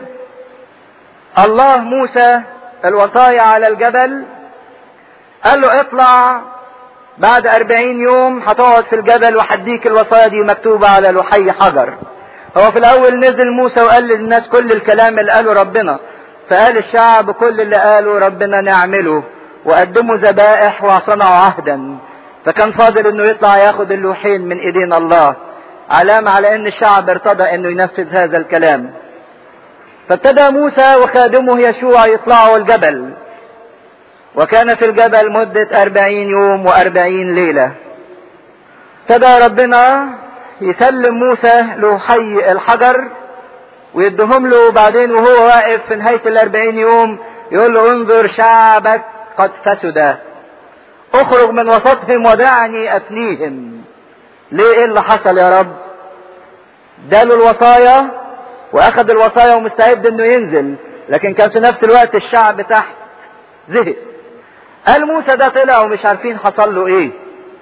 الله موسى الوصايا على الجبل قال له اطلع بعد أربعين يوم هتقعد في الجبل وهديك الوصايا دي مكتوبة على لوحي حجر هو في الأول نزل موسى وقال للناس كل الكلام اللي قاله ربنا فقال الشعب كل اللي قاله ربنا نعمله وقدموا ذبائح وصنعوا عهدا فكان فاضل انه يطلع ياخد اللوحين من ايدين الله علامة على ان الشعب ارتضى انه ينفذ هذا الكلام فابتدى موسى وخادمه يشوع يطلعوا الجبل وكان في الجبل مدة أربعين يوم وأربعين ليلة ابتدى ربنا يسلم موسى لوحي الحجر ويدهم له بعدين وهو واقف في نهاية الأربعين يوم يقول له انظر شعبك قد فسد اخرج من وسطهم ودعني افنيهم ليه ايه اللي حصل يا رب اداله الوصايا واخد الوصايا ومستعد انه ينزل لكن كان في نفس الوقت الشعب تحت زهق قال موسى ده طلع ومش عارفين حصل له ايه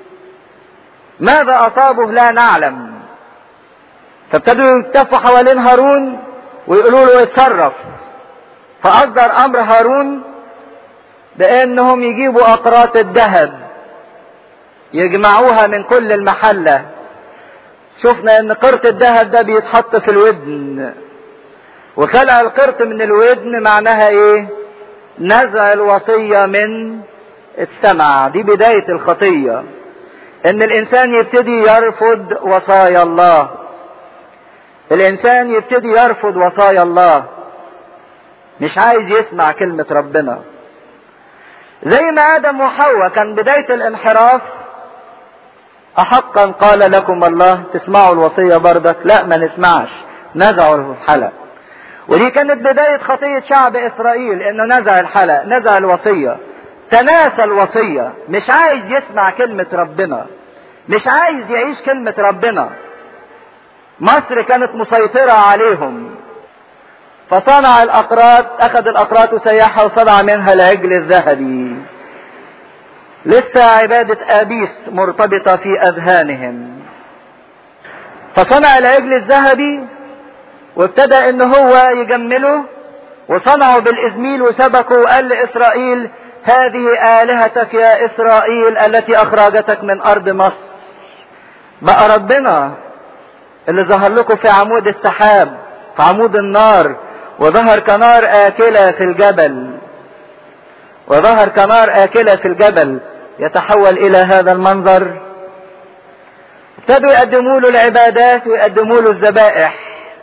ماذا اصابه لا نعلم فابتدوا يلتفوا حوالين هارون ويقولوا له اتصرف فاصدر امر هارون بانهم يجيبوا اقراط الذهب يجمعوها من كل المحلة شفنا ان قرط الذهب ده بيتحط في الودن وخلع القرط من الودن معناها ايه نزع الوصية من السمع دي بداية الخطية ان الانسان يبتدي يرفض وصايا الله الانسان يبتدي يرفض وصايا الله مش عايز يسمع كلمة ربنا زي ما ادم وحواء كان بداية الانحراف احقا قال لكم الله تسمعوا الوصية بردك لا ما نسمعش نزعوا الحلق ودي كانت بداية خطية شعب اسرائيل انه نزع الحلق نزع الوصية تناسى الوصية مش عايز يسمع كلمة ربنا مش عايز يعيش كلمة ربنا مصر كانت مسيطرة عليهم فصنع الأقراط أخذ الأقراط وسيحها وصنع منها العجل الذهبي لسه عبادة آبيس مرتبطة في أذهانهم فصنع العجل الذهبي وابتدى ان هو يجمله وصنعه بالإزميل وسبكه وقال لإسرائيل هذه آلهتك يا إسرائيل التي أخرجتك من أرض مصر بقى ربنا اللي ظهر لكم في عمود السحاب في عمود النار وظهر كنار آكلة في الجبل وظهر كنار آكلة في الجبل يتحول إلى هذا المنظر ابتدوا يقدموا له العبادات ويقدموا له الذبائح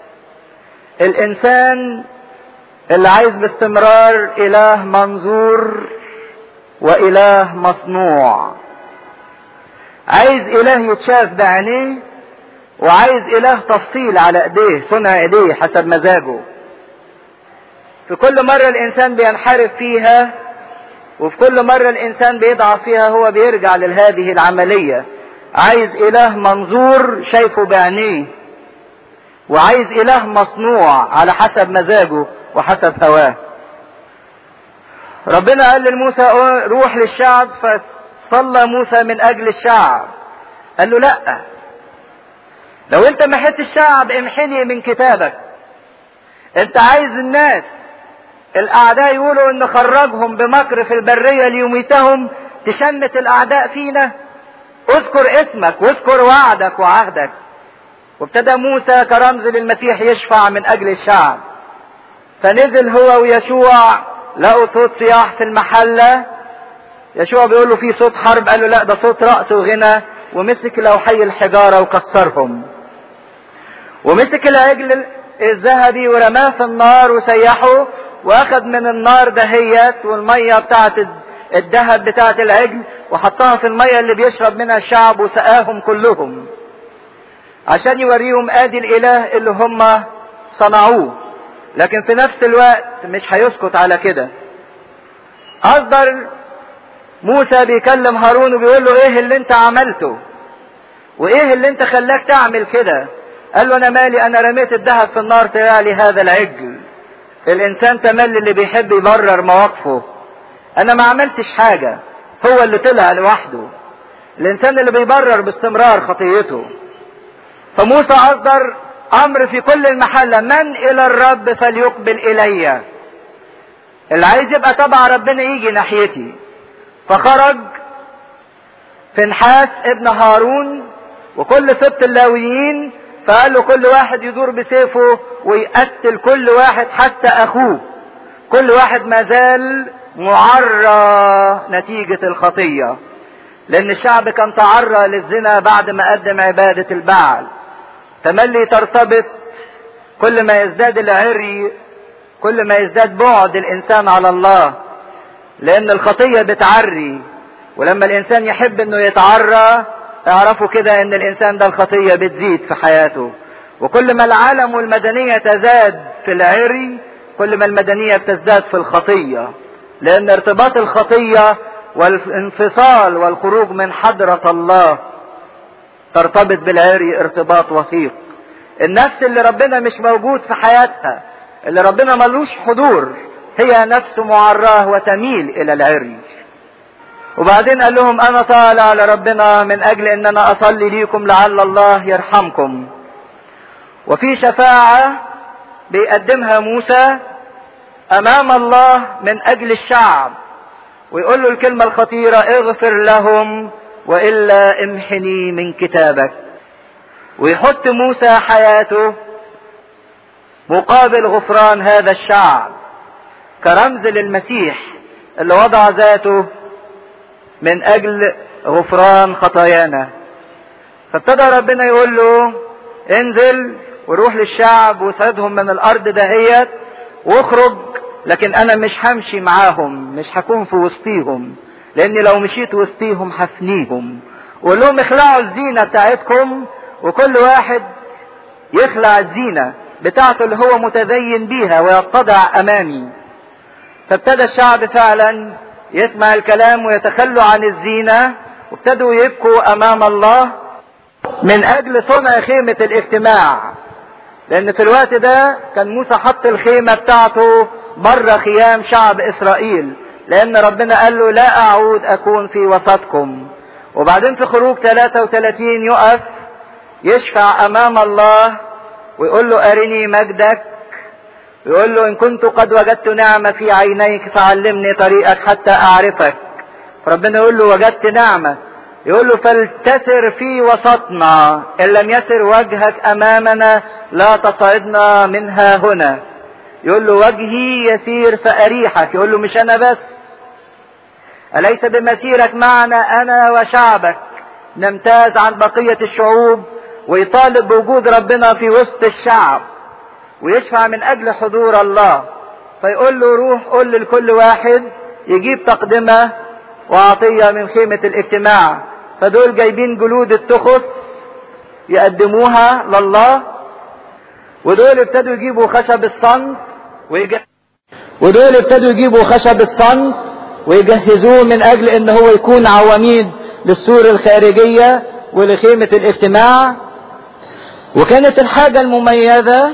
الإنسان اللي عايز باستمرار إله منظور وإله مصنوع عايز إله يتشاف بعينيه وعايز إله تفصيل على إيديه صنع إيديه حسب مزاجه في كل مرة الإنسان بينحرف فيها وفي كل مرة الإنسان بيضعف فيها هو بيرجع لهذه العملية عايز إله منظور شايفه بعينيه وعايز إله مصنوع على حسب مزاجه وحسب هواه ربنا قال لموسى روح للشعب فصلى موسى من أجل الشعب قال له لأ لو انت محيت الشعب امحني من كتابك انت عايز الناس الاعداء يقولوا ان خرجهم بمكر في البرية ليميتهم تشمت الاعداء فينا اذكر اسمك واذكر وعدك وعهدك وابتدى موسى كرمز للمسيح يشفع من اجل الشعب فنزل هو ويشوع لقوا صوت صياح في المحلة يشوع بيقول له في صوت حرب قال له لا ده صوت رأس وغنى ومسك لوحي الحجارة وكسرهم ومسك العجل الذهبي ورماه في النار وسيحه واخد من النار دهيت والمية بتاعت الذهب بتاعت العجل وحطها في المية اللي بيشرب منها الشعب وسقاهم كلهم عشان يوريهم ادي الاله اللي هم صنعوه لكن في نفس الوقت مش هيسكت على كده اصدر موسى بيكلم هارون وبيقول له ايه اللي انت عملته وايه اللي انت خلاك تعمل كده قال له انا مالي انا رميت الذهب في النار طلع لي هذا العجل الانسان تمل اللي بيحب يبرر مواقفه انا ما عملتش حاجة هو اللي طلع لوحده الانسان اللي بيبرر باستمرار خطيته فموسى اصدر امر في كل المحلة من الى الرب فليقبل الي اللي عايز يبقى تبع ربنا يجي ناحيتي فخرج فنحاس ابن هارون وكل سبط اللاويين فقال له كل واحد يدور بسيفه ويقتل كل واحد حتى اخوه كل واحد ما زال معرى نتيجة الخطية لان الشعب كان تعرى للزنا بعد ما قدم عبادة البعل تملي ترتبط كل ما يزداد العري كل ما يزداد بعد الانسان على الله لان الخطية بتعري ولما الانسان يحب انه يتعرى اعرفوا كده ان الانسان ده الخطية بتزيد في حياته وكل ما العالم والمدنية تزاد في العري كل ما المدنية بتزداد في الخطية لان ارتباط الخطية والانفصال والخروج من حضرة الله ترتبط بالعري ارتباط وثيق النفس اللي ربنا مش موجود في حياتها اللي ربنا ملوش حضور هي نفس معراه وتميل الى العري وبعدين قال لهم انا طالع لربنا من اجل ان انا اصلي ليكم لعل الله يرحمكم وفي شفاعة بيقدمها موسى امام الله من اجل الشعب ويقول له الكلمة الخطيرة اغفر لهم والا امحني من كتابك ويحط موسى حياته مقابل غفران هذا الشعب كرمز للمسيح اللي وضع ذاته من اجل غفران خطايانا فابتدى ربنا يقول له انزل وروح للشعب وسعدهم من الارض دهيت واخرج لكن انا مش همشي معاهم مش هكون في وسطيهم لاني لو مشيت وسطيهم هفنيهم وقول لهم اخلعوا الزينه بتاعتكم وكل واحد يخلع الزينه بتاعته اللي هو متدين بيها ويتضع امامي فابتدى الشعب فعلا يسمع الكلام ويتخلوا عن الزينه وابتدوا يبكوا امام الله من اجل صنع خيمه الاجتماع لان في الوقت ده كان موسى حط الخيمه بتاعته بره خيام شعب اسرائيل لان ربنا قال له لا اعود اكون في وسطكم وبعدين في خروج 33 يقف يشفع امام الله ويقول له ارني مجدك ويقول له ان كنت قد وجدت نعمة في عينيك فعلمني طريقك حتى اعرفك فربنا يقول له وجدت نعمة يقول له فلتسر في وسطنا ان لم يسر وجهك امامنا لا تصعدنا منها هنا يقول له وجهي يسير فاريحك يقول له مش انا بس اليس بمسيرك معنا انا وشعبك نمتاز عن بقية الشعوب ويطالب بوجود ربنا في وسط الشعب ويشفع من اجل حضور الله فيقول له روح قل لكل واحد يجيب تقدمة وعطية من خيمة الاجتماع فدول جايبين جلود التخس يقدموها لله ودول ابتدوا يجيبوا خشب الصنف ويجهزوا ودول ابتدوا يجيبوا خشب الصنف ويجهزوه من اجل ان هو يكون عواميد للسور الخارجية ولخيمة الاجتماع وكانت الحاجة المميزة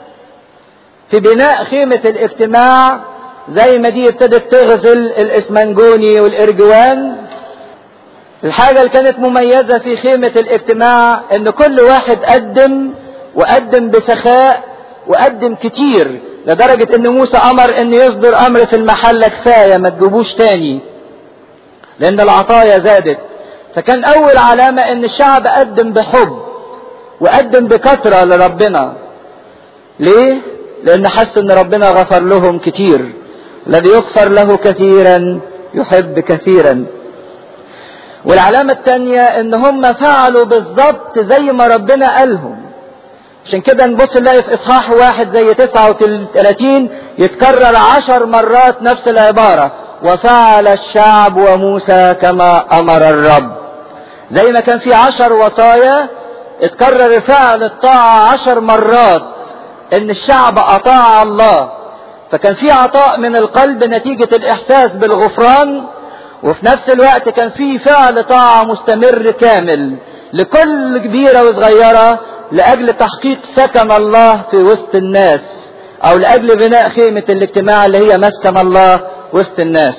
في بناء خيمة الاجتماع زي ما دي ابتدت تغزل الاسمنجوني والارجوان الحاجة اللي كانت مميزة في خيمة الاجتماع ان كل واحد قدم وقدم بسخاء وقدم كتير لدرجة ان موسى امر ان يصدر امر في المحلة كفاية ما تجيبوش تاني لان العطايا زادت فكان اول علامة ان الشعب قدم بحب وقدم بكثرة لربنا ليه لان حس ان ربنا غفر لهم كتير الذي يغفر له كثيرا يحب كثيرا والعلامة الثانية ان هم فعلوا بالظبط زي ما ربنا قالهم عشان كده نبص نلاقي في اصحاح واحد زي 39 يتكرر عشر مرات نفس العبارة وفعل الشعب وموسى كما امر الرب زي ما كان في عشر وصايا اتكرر فعل الطاعة عشر مرات ان الشعب اطاع الله فكان في عطاء من القلب نتيجة الاحساس بالغفران وفي نفس الوقت كان في فعل طاعة مستمر كامل لكل كبيرة وصغيرة لأجل تحقيق سكن الله في وسط الناس أو لأجل بناء خيمة الاجتماع اللي هي مسكن الله وسط الناس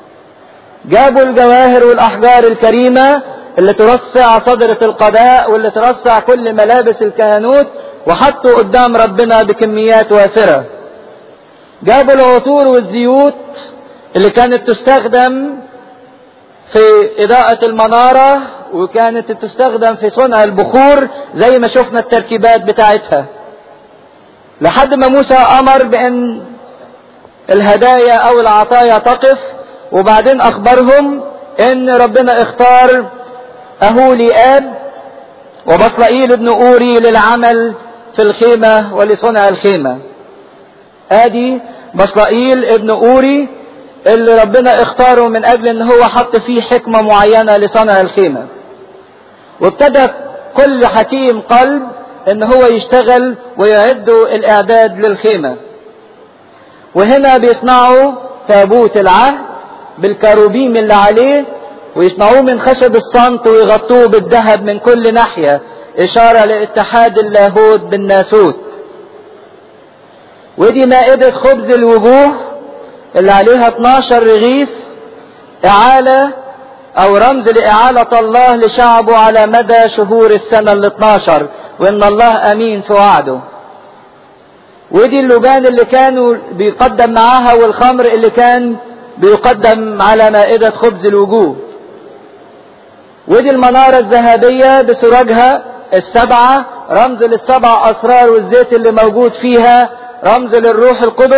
جابوا الجواهر والأحجار الكريمة اللي ترصع صدرة القضاء واللي ترصع كل ملابس الكهنوت وحطوا قدام ربنا بكميات وافرة جابوا العطور والزيوت اللي كانت تستخدم في إضاءة المنارة وكانت تستخدم في صنع البخور زي ما شفنا التركيبات بتاعتها لحد ما موسى أمر بأن الهدايا أو العطايا تقف وبعدين أخبرهم أن ربنا اختار أهولي آب وبصلائيل ابن أوري للعمل في الخيمة ولصنع الخيمة ادي بصلائيل ابن أوري اللي ربنا اختاره من اجل ان هو حط فيه حكمة معينة لصنع الخيمة وابتدى كل حكيم قلب ان هو يشتغل ويعد الاعداد للخيمة وهنا بيصنعوا تابوت العهد بالكروبيم اللي عليه ويصنعوه من خشب الصمت ويغطوه بالذهب من كل ناحية اشارة لاتحاد اللاهوت بالناسوت ودي مائدة خبز الوجوه اللي عليها 12 رغيف إعالة أو رمز لإعالة الله لشعبه على مدى شهور السنة ال 12 وإن الله أمين في وعده. ودي اللبان اللي كانوا بيقدم معاها والخمر اللي كان بيقدم على مائدة خبز الوجوه. ودي المنارة الذهبية بسراجها السبعة رمز للسبع أسرار والزيت اللي موجود فيها رمز للروح القدس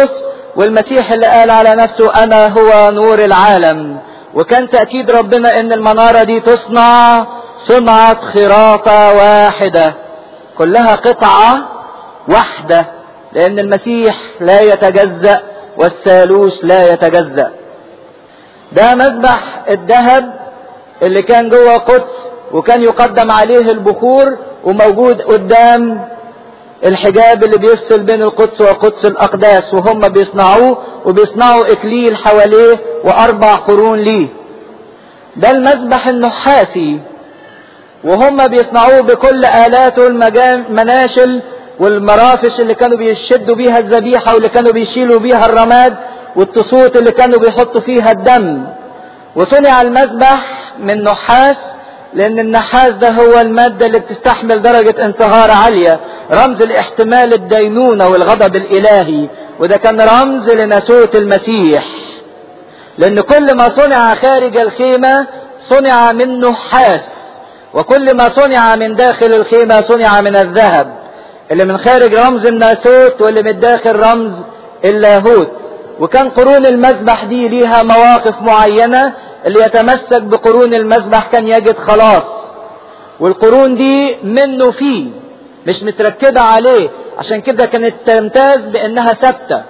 والمسيح اللي قال على نفسه انا هو نور العالم وكان تأكيد ربنا ان المنارة دي تصنع صنعة خراطة واحدة كلها قطعة واحدة لان المسيح لا يتجزأ والثالوث لا يتجزأ ده مذبح الذهب اللي كان جوه قدس وكان يقدم عليه البخور وموجود قدام الحجاب اللي بيفصل بين القدس وقدس الأقداس وهم بيصنعوه وبيصنعوا إكليل حواليه وأربع قرون ليه ده المذبح النحاسي وهم بيصنعوه بكل آلاته المناشل والمرافش اللي كانوا بيشدوا بيها الذبيحة واللي كانوا بيشيلوا بيها الرماد والتصوت اللي كانوا بيحطوا فيها الدم وصنع المذبح من نحاس لأن النحاس ده هو المادة اللي بتستحمل درجة انصهار عالية رمز لاحتمال الدينونة والغضب الإلهي وده كان رمز لناسوت المسيح لأن كل ما صنع خارج الخيمة صنع من نحاس وكل ما صنع من داخل الخيمة صنع من الذهب اللي من خارج رمز الناسوت واللي من الداخل رمز اللاهوت وكان قرون المذبح دي ليها مواقف معينة اللي يتمسك بقرون المذبح كان يجد خلاص والقرون دي منه فيه مش متركبة عليه عشان كده كانت تمتاز بانها ثابتة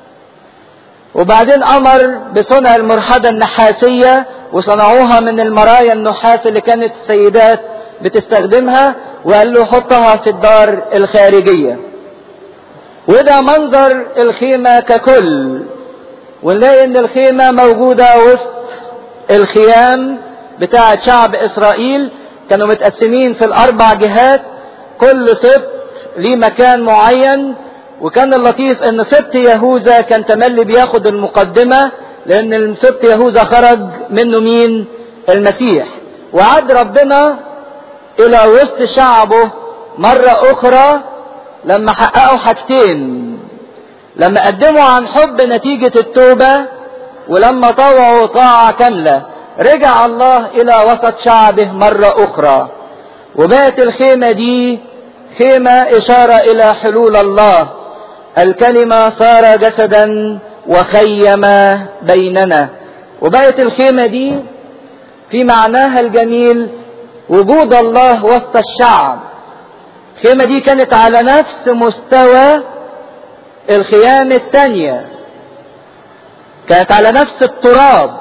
وبعدين امر بصنع المرحدة النحاسية وصنعوها من المرايا النحاس اللي كانت السيدات بتستخدمها وقال له حطها في الدار الخارجية وده منظر الخيمة ككل ونلاقي ان الخيمة موجودة وسط الخيام بتاعة شعب اسرائيل كانوا متقسمين في الاربع جهات كل سبط ليه مكان معين وكان اللطيف ان سبط يهوذا كان تملي بياخد المقدمة لان سبط يهوذا خرج منه مين المسيح وعد ربنا الى وسط شعبه مرة اخرى لما حققوا حاجتين لما قدموا عن حب نتيجة التوبة ولما طوعوا طاعة كاملة رجع الله الى وسط شعبه مرة اخرى وبقت الخيمة دي خيمة اشارة الى حلول الله الكلمة صار جسدا وخيم بيننا وبقت الخيمة دي في معناها الجميل وجود الله وسط الشعب الخيمة دي كانت على نفس مستوى الخيام التانية كانت على نفس التراب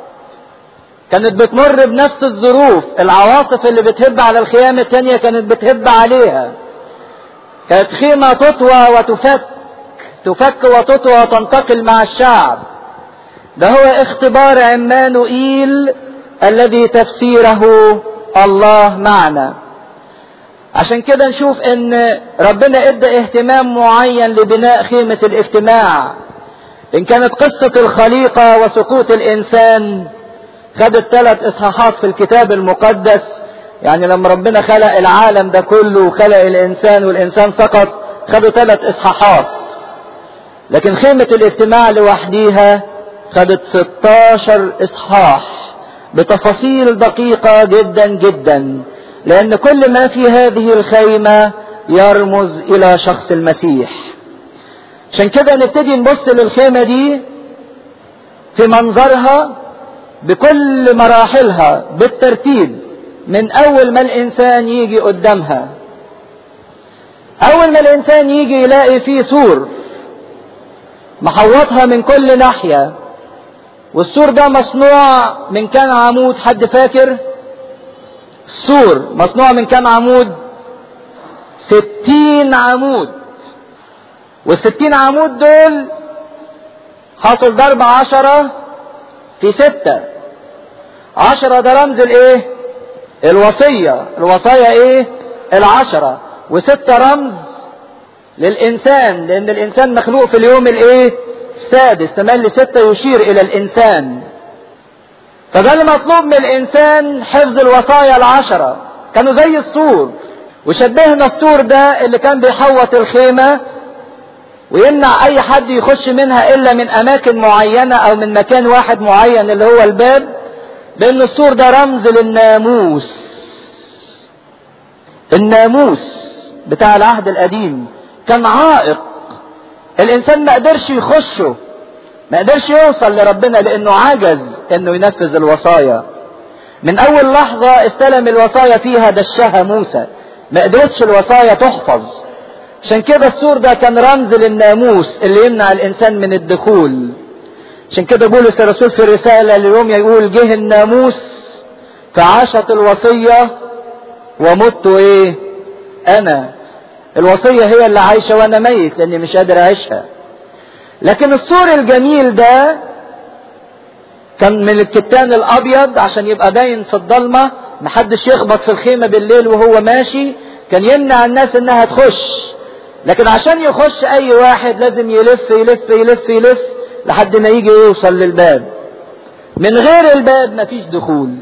كانت بتمر بنفس الظروف العواصف اللي بتهب على الخيام التانية كانت بتهب عليها كانت خيمة تطوى وتفك تفك وتطوى وتنتقل مع الشعب ده هو اختبار عمانوئيل الذي تفسيره الله معنا عشان كده نشوف ان ربنا ادى اهتمام معين لبناء خيمة الاجتماع ان كانت قصة الخليقة وسقوط الانسان خدت ثلاث اصحاحات في الكتاب المقدس يعني لما ربنا خلق العالم ده كله وخلق الانسان والانسان سقط خدوا ثلاث اصحاحات لكن خيمة الاجتماع لوحديها خدت 16 اصحاح بتفاصيل دقيقة جدا جدا لأن كل ما في هذه الخيمة يرمز إلى شخص المسيح عشان كده نبتدي نبص للخيمة دي في منظرها بكل مراحلها بالترتيب من أول ما الإنسان يجي قدامها أول ما الإنسان يجي يلاقي فيه سور محوطها من كل ناحية والسور ده مصنوع من كام عمود حد فاكر السور مصنوع من كام عمود ستين عمود والستين عمود دول حاصل ضرب عشرة في ستة عشرة ده رمز الايه الوصية الوصايا ايه العشرة وستة رمز للإنسان لأن الإنسان مخلوق في اليوم الإيه؟ السادس تملي ستة يشير إلى الإنسان فده المطلوب من الإنسان حفظ الوصايا العشرة كانوا زي السور وشبهنا السور ده اللي كان بيحوط الخيمة ويمنع أي حد يخش منها إلا من أماكن معينة أو من مكان واحد معين اللي هو الباب لأن السور ده رمز للناموس الناموس بتاع العهد القديم كان عائق الانسان ما قدرش يخشه ما قدرش يوصل لربنا لانه عجز انه ينفذ الوصايا من اول لحظة استلم الوصايا فيها دشها موسى ما قدرتش الوصايا تحفظ عشان كده السور ده كان رمز للناموس اللي يمنع الانسان من الدخول عشان كده بولس الرسول في الرسالة لروميا يقول جه الناموس فعاشت الوصية ومت ايه انا الوصية هي اللي عايشة وانا ميت لاني مش قادر اعيشها لكن السور الجميل ده كان من الكتان الابيض عشان يبقى باين في الضلمة محدش يخبط في الخيمة بالليل وهو ماشي كان يمنع الناس انها تخش لكن عشان يخش اي واحد لازم يلف يلف يلف يلف لحد ما يجي يوصل للباب من غير الباب مفيش دخول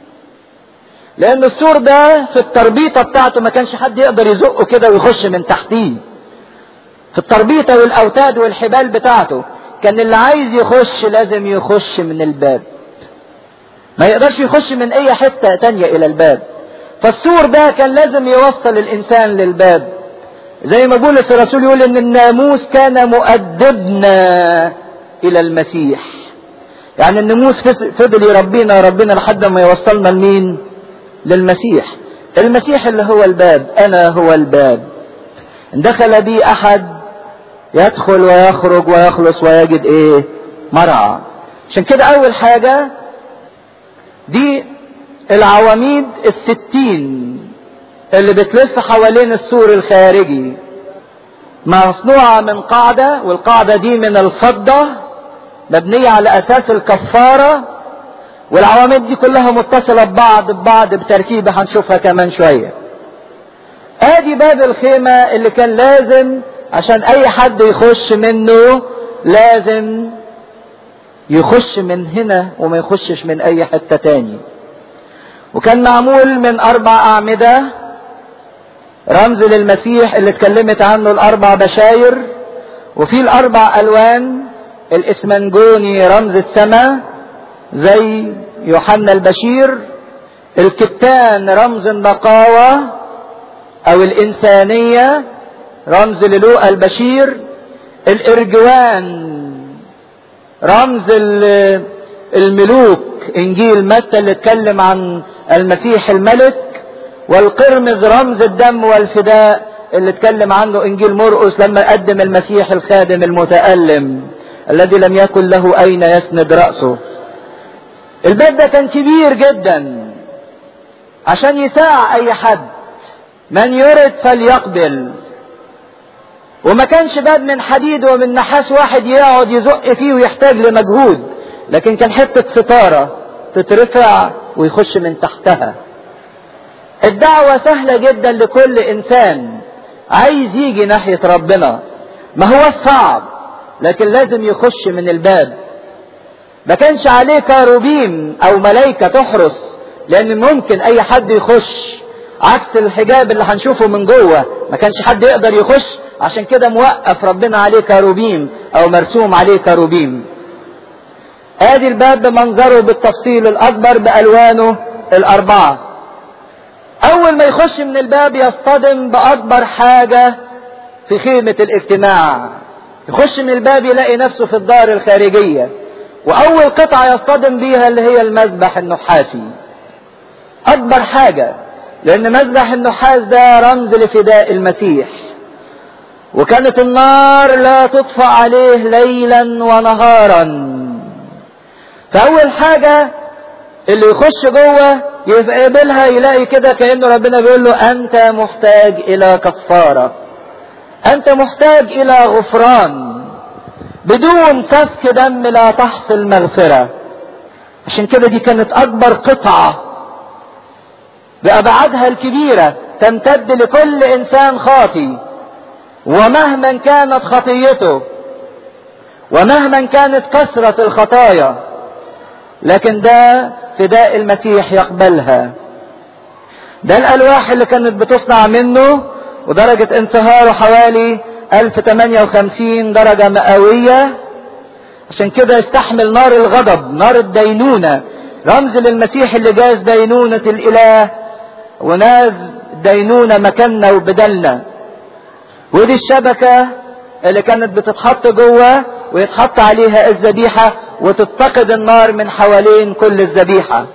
لان السور ده في التربيطه بتاعته ما كانش حد يقدر يزقه كده ويخش من تحتيه في التربيطه والاوتاد والحبال بتاعته كان اللي عايز يخش لازم يخش من الباب ما يقدرش يخش من اي حته تانية الى الباب فالسور ده كان لازم يوصل الانسان للباب زي ما بولس الرسول يقول ان الناموس كان مؤدبنا الى المسيح يعني الناموس فضل يربينا ربنا لحد ما يوصلنا لمين للمسيح المسيح اللي هو الباب انا هو الباب ان دخل بي احد يدخل ويخرج ويخلص ويجد ايه مرعى عشان كده اول حاجة دي العواميد الستين اللي بتلف حوالين السور الخارجي مصنوعة من قاعدة والقاعدة دي من الفضة مبنية على أساس الكفارة والعواميد دي كلها متصلة ببعض ببعض بتركيبة هنشوفها كمان شوية ادي باب الخيمة اللي كان لازم عشان اي حد يخش منه لازم يخش من هنا وما يخشش من اي حتة تاني وكان معمول من اربع اعمدة رمز للمسيح اللي اتكلمت عنه الاربع بشاير وفي الاربع الوان الاسمنجوني رمز السماء زي يوحنا البشير الكتان رمز النقاوة او الانسانية رمز للوقا البشير الارجوان رمز الملوك انجيل متى اللي اتكلم عن المسيح الملك والقرمز رمز الدم والفداء اللي اتكلم عنه انجيل مرقس لما قدم المسيح الخادم المتألم الذي لم يكن له اين يسند رأسه الباب ده كان كبير جدا عشان يساع اي حد من يرد فليقبل وما كانش باب من حديد ومن نحاس واحد يقعد يزق فيه ويحتاج لمجهود لكن كان حتة ستارة تترفع ويخش من تحتها الدعوة سهلة جدا لكل انسان عايز يجي ناحية ربنا ما هو الصعب لكن لازم يخش من الباب ما كانش عليه كاروبيم او ملايكة تحرس لان ممكن اي حد يخش عكس الحجاب اللي هنشوفه من جوه ما كانش حد يقدر يخش عشان كده موقف ربنا عليه كاروبيم او مرسوم عليه كاروبيم ادي الباب بمنظره بالتفصيل الاكبر بالوانه الاربعه اول ما يخش من الباب يصطدم باكبر حاجه في خيمه الاجتماع يخش من الباب يلاقي نفسه في الدار الخارجيه واول قطعه يصطدم بيها اللي هي المذبح النحاسي اكبر حاجه لان مذبح النحاس ده رمز لفداء المسيح وكانت النار لا تطفأ عليه ليلا ونهارا فاول حاجة اللي يخش جوه يقابلها يلاقي كده كأنه ربنا بيقول له انت محتاج الى كفارة انت محتاج الى غفران بدون سفك دم لا تحصل مغفرة عشان كده دي كانت اكبر قطعة بأبعادها الكبيرة تمتد لكل إنسان خاطي ومهما كانت خطيته ومهما كانت كثرة الخطايا لكن ده فداء المسيح يقبلها ده الألواح اللي كانت بتصنع منه ودرجة انصهاره حوالي 1058 درجة مئوية عشان كده يستحمل نار الغضب نار الدينونة رمز للمسيح اللي جاز دينونة الإله وناز دينونة مكاننا وبدلنا ودي الشبكة اللي كانت بتتحط جوه ويتحط عليها الذبيحة وتتقد النار من حوالين كل الذبيحة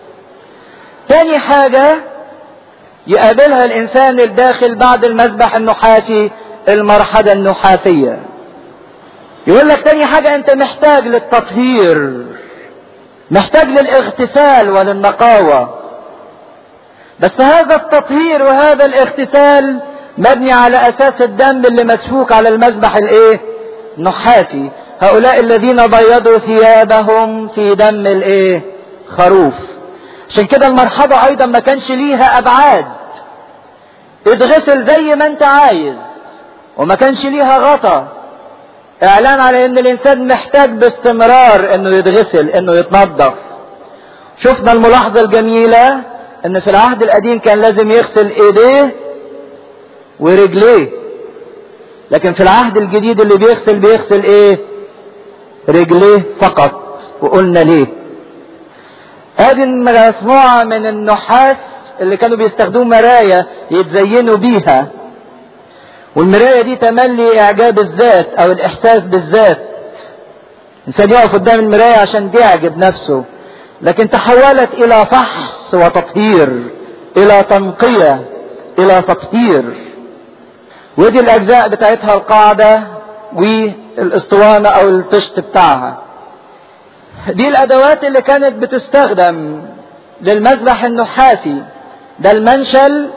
تاني حاجة يقابلها الإنسان الداخل بعد المذبح النحاسي المرحلة النحاسية يقول لك تاني حاجة أنت محتاج للتطهير محتاج للاغتسال وللنقاوة بس هذا التطهير وهذا الاغتسال مبني على أساس الدم اللي مسفوك على المذبح الإيه؟ نحاسي هؤلاء الذين بيضوا ثيابهم في دم الإيه؟ خروف عشان كده المرحبة ايضا ما كانش ليها ابعاد اتغسل زي ما انت عايز وما كانش ليها غطا اعلان على ان الانسان محتاج باستمرار انه يتغسل انه يتنظف شفنا الملاحظة الجميلة ان في العهد القديم كان لازم يغسل ايديه ورجليه لكن في العهد الجديد اللي بيغسل بيغسل ايه رجليه فقط وقلنا ليه ادي مصنوعة من النحاس اللي كانوا بيستخدموا مرايا يتزينوا بيها والمراية دي تملي اعجاب الذات او الاحساس بالذات الانسان يقف قدام المراية عشان يعجب نفسه لكن تحولت الى فحص وتطهير الى تنقية الى تطهير ودي الاجزاء بتاعتها القاعدة والاسطوانة او الطشت بتاعها دي الادوات اللي كانت بتستخدم للمذبح النحاسي ده المنشل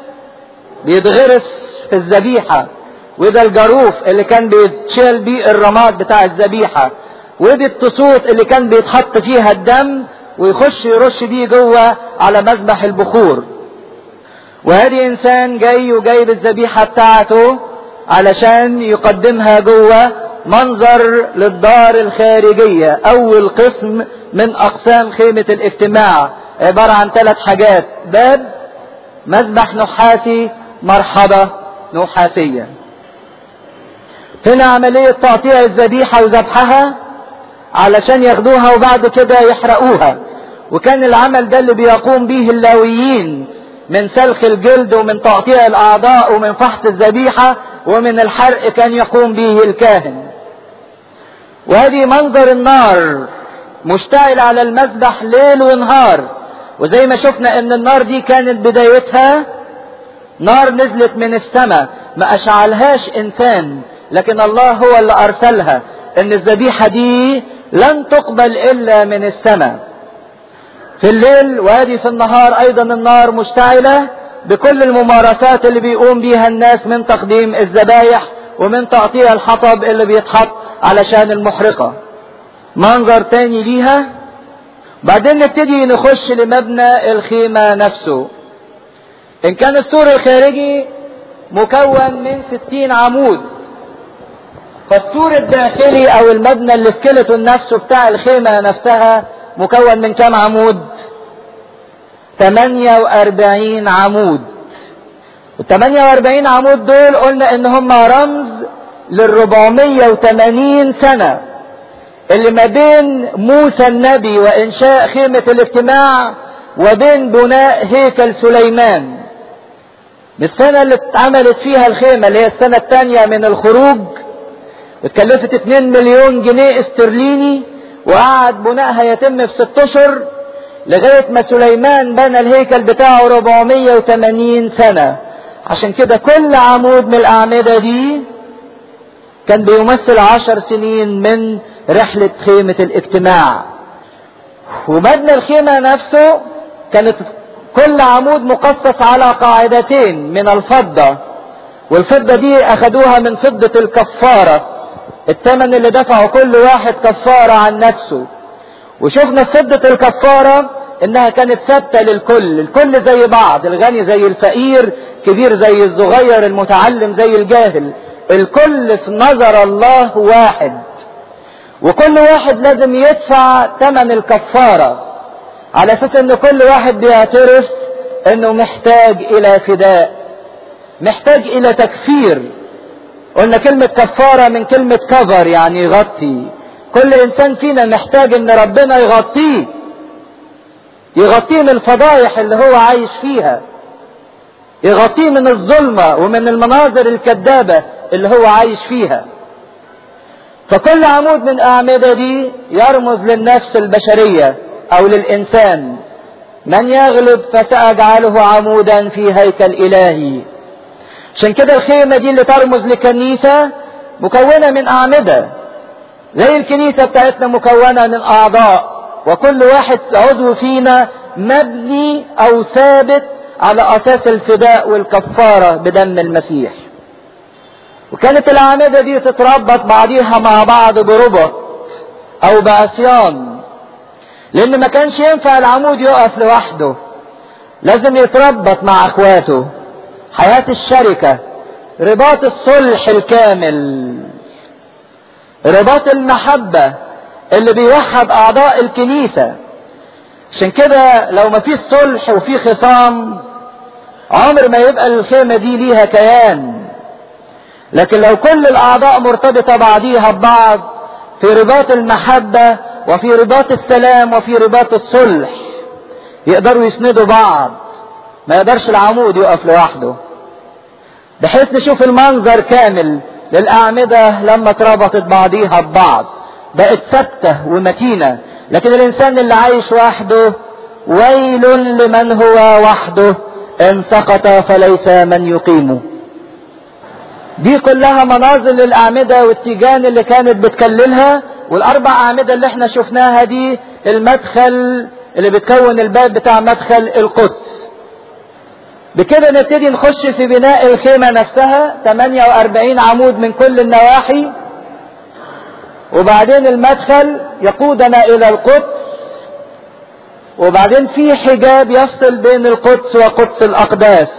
بيتغرس في الذبيحة وده الجاروف اللي كان بيتشال بيه الرماد بتاع الذبيحة ودي التصوت اللي كان بيتحط فيها الدم ويخش يرش بيه جوه على مذبح البخور وهذه انسان جاي وجايب الذبيحة بتاعته علشان يقدمها جوه منظر للدار الخارجية اول قسم من اقسام خيمة الاجتماع عبارة عن ثلاث حاجات باب مذبح نحاسي مرحبة نحاسية هنا عملية تقطيع الذبيحة وذبحها علشان ياخدوها وبعد كده يحرقوها وكان العمل ده اللي بيقوم به اللاويين من سلخ الجلد ومن تقطيع الاعضاء ومن فحص الذبيحة ومن الحرق كان يقوم به الكاهن وهذه منظر النار مشتعل على المذبح ليل ونهار وزي ما شفنا ان النار دي كانت بدايتها نار نزلت من السماء ما اشعلهاش انسان لكن الله هو اللي ارسلها ان الذبيحة دي لن تقبل الا من السماء في الليل وادي في النهار ايضا النار مشتعلة بكل الممارسات اللي بيقوم بيها الناس من تقديم الذبايح ومن تقطيع الحطب اللي بيتحط علشان المحرقة منظر تاني ليها بعدين نبتدي نخش لمبنى الخيمة نفسه ان كان السور الخارجي مكون من ستين عمود فالسور الداخلي او المبنى السكيلتون نفسه بتاع الخيمة نفسها مكون من كم عمود 48 عمود ال 48 عمود دول قلنا ان هم رمز لل 480 سنة اللي ما بين موسى النبي وانشاء خيمة الاجتماع وبين بناء هيكل سليمان السنة اللي اتعملت فيها الخيمة اللي هي السنة الثانية من الخروج اتكلفت 2 مليون جنيه استرليني وقعد بنائها يتم في ست اشهر لغاية ما سليمان بنى الهيكل بتاعه 480 سنة عشان كده كل عمود من الأعمدة دي كان بيمثل عشر سنين من رحلة خيمة الاجتماع ومبنى الخيمة نفسه كانت كل عمود مقصص على قاعدتين من الفضة والفضة دي أخدوها من فضة الكفارة الثمن اللي دفعه كل واحد كفارة عن نفسه وشفنا في فضة الكفارة انها كانت ثابتة للكل الكل زي بعض الغني زي الفقير كبير زي الصغير المتعلم زي الجاهل الكل في نظر الله واحد وكل واحد لازم يدفع ثمن الكفارة على اساس ان كل واحد بيعترف انه محتاج الى فداء محتاج الى تكفير قلنا كلمة كفارة من كلمة كفر يعني يغطي كل انسان فينا محتاج ان ربنا يغطيه يغطيه من الفضايح اللي هو عايش فيها يغطيه من الظلمة ومن المناظر الكذابة اللي هو عايش فيها فكل عمود من الأعمدة دي يرمز للنفس البشرية أو للإنسان من يغلب فسأجعله عمودا في هيكل إلهي عشان كده الخيمة دي اللي ترمز لكنيسة مكونة من أعمدة زي الكنيسة بتاعتنا مكونة من أعضاء وكل واحد عضو فينا مبني أو ثابت على أساس الفداء والكفارة بدم المسيح وكانت الأعمدة دي تتربط بعضيها مع بعض بربط أو بعصيان لأن ما كانش ينفع العمود يقف لوحده لازم يتربط مع اخواته حياة الشركة رباط الصلح الكامل رباط المحبة اللي بيوحد أعضاء الكنيسة عشان كده لو ما فيش صلح وفي خصام عمر ما يبقى الخيمة دي ليها كيان لكن لو كل الأعضاء مرتبطة بعضيها ببعض في رباط المحبة وفي رباط السلام وفي رباط الصلح يقدروا يسندوا بعض ما يقدرش العمود يقف لوحده بحيث نشوف المنظر كامل للأعمدة لما اتربطت بعضيها ببعض بقت ثابتة ومتينة لكن الإنسان اللي عايش وحده ويل لمن هو وحده إن سقط فليس من يقيمه دي كلها مناظر للأعمدة والتيجان اللي كانت بتكللها والأربع أعمدة اللي احنا شفناها دي المدخل اللي بتكون الباب بتاع مدخل القدس بكده نبتدي نخش في بناء الخيمة نفسها 48 عمود من كل النواحي وبعدين المدخل يقودنا إلى القدس وبعدين في حجاب يفصل بين القدس وقدس الأقداس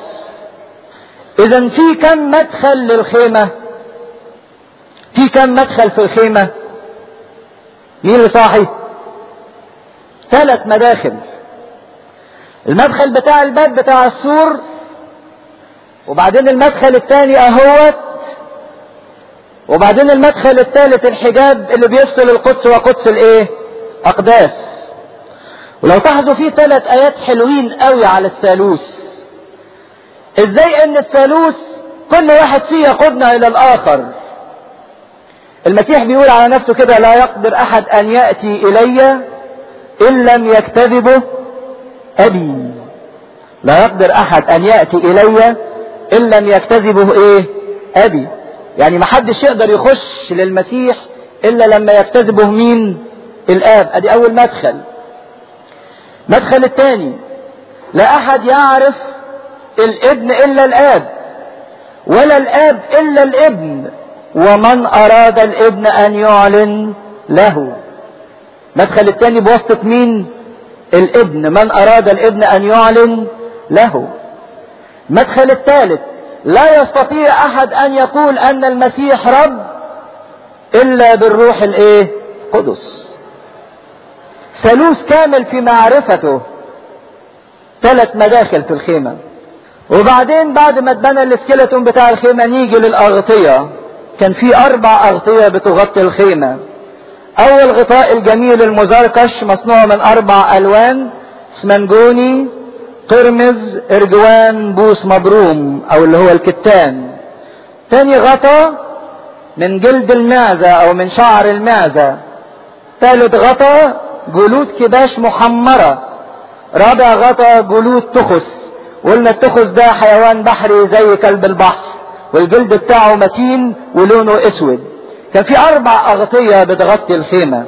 إذا في كم مدخل للخيمة؟ في كم مدخل في الخيمة؟ مين اللي صاحي؟ ثلاث مداخل المدخل بتاع الباب بتاع السور وبعدين المدخل الثاني اهوت وبعدين المدخل الثالث الحجاب اللي بيفصل القدس وقدس الايه اقداس ولو تلاحظوا فيه ثلاث ايات حلوين قوي على الثالوث ازاي ان الثالوث كل واحد فيه يقودنا الى الاخر المسيح بيقول على نفسه كده لا يقدر احد ان ياتي الي ان لم يكتذبه ابي لا يقدر احد ان ياتي الي ان لم يكتذبه ايه ابي يعني ما حدش يقدر يخش للمسيح الا لما يكتذبه مين الاب ادي اول مدخل مدخل الثاني لا احد يعرف الابن الا الاب ولا الاب الا الابن ومن اراد الابن ان يعلن له مدخل الثاني بواسطة مين الابن من اراد الابن ان يعلن له مدخل الثالث لا يستطيع احد ان يقول ان المسيح رب الا بالروح الايه قدس ثالوث كامل في معرفته ثلاث مداخل في الخيمة وبعدين بعد ما اتبنى الاسكيلتون بتاع الخيمة نيجي للأغطية كان في أربع أغطية بتغطي الخيمة أول غطاء الجميل المزركش مصنوع من أربع ألوان اسمنجوني قرمز ارجوان بوس مبروم او اللي هو الكتان تاني غطا من جلد المعزة او من شعر المعزة ثالث غطا جلود كباش محمرة رابع غطا جلود تخس قلنا التخس ده حيوان بحري زي كلب البحر والجلد بتاعه متين ولونه اسود كان في اربع اغطية بتغطي الخيمة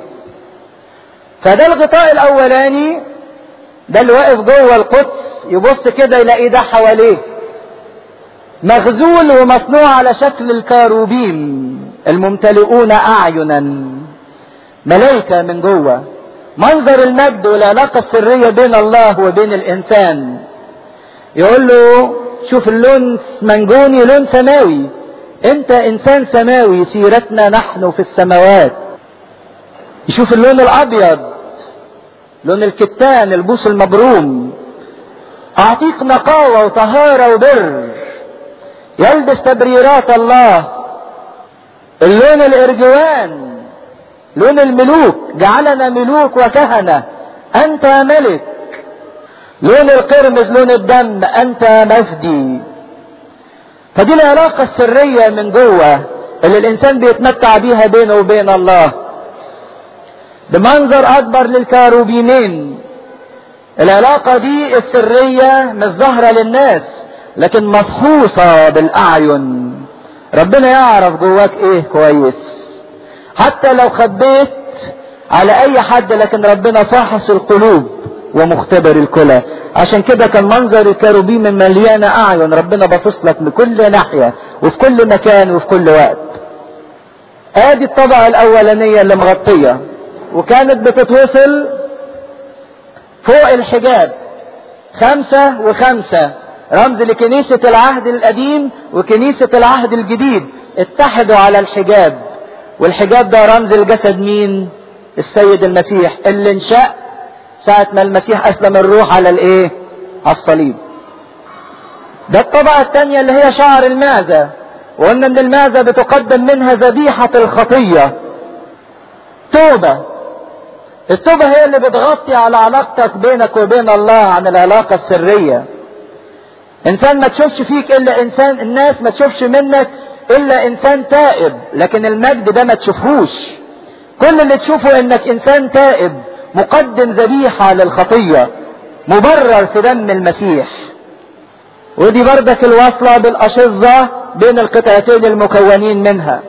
فده الغطاء الاولاني ده اللي واقف جوه القدس يبص كده يلاقي ده حواليه مغزول ومصنوع على شكل الكاروبيم الممتلئون اعينا ملائكه من جوه منظر المجد والعلاقه السريه بين الله وبين الانسان يقول له شوف اللون منجوني لون سماوي انت انسان سماوي سيرتنا نحن في السماوات يشوف اللون الابيض لون الكتان البوس المبروم اعطيك نقاوة وطهارة وبر يلبس تبريرات الله اللون الارجوان لون الملوك جعلنا ملوك وكهنة انت ملك لون القرمز لون الدم انت مفدي فدي العلاقة السرية من جوه اللي الانسان بيتمتع بيها بينه وبين الله بمنظر اكبر للكاروبيمين العلاقة دي السرية مش ظاهرة للناس لكن مفحوصة بالاعين ربنا يعرف جواك ايه كويس حتى لو خبيت على اي حد لكن ربنا فاحص القلوب ومختبر الكلى عشان كده كان منظر الكروبيم مليانة اعين ربنا باصص لك من كل ناحية وفي كل مكان وفي كل وقت ادي الطبقة الاولانية اللي مغطية وكانت بتتوصل فوق الحجاب خمسة وخمسة رمز لكنيسة العهد القديم وكنيسة العهد الجديد اتحدوا على الحجاب والحجاب ده رمز الجسد مين السيد المسيح اللي انشأ ساعة ما المسيح أسلم الروح على الإيه؟ على الصليب. ده الطبقة الثانية اللي هي شعر المعزة وقلنا إن المعزة بتقدم منها ذبيحة الخطية. توبة. التوبة هي اللي بتغطي على علاقتك بينك وبين الله عن العلاقة السرية. إنسان ما تشوفش فيك إلا إنسان الناس ما تشوفش منك إلا إنسان تائب، لكن المجد ده ما تشوفهوش. كل اللي تشوفه إنك إنسان تائب مقدم ذبيحة للخطية مبرر في دم المسيح ودي بردك الواصلة بالأشظة بين القطعتين المكونين منها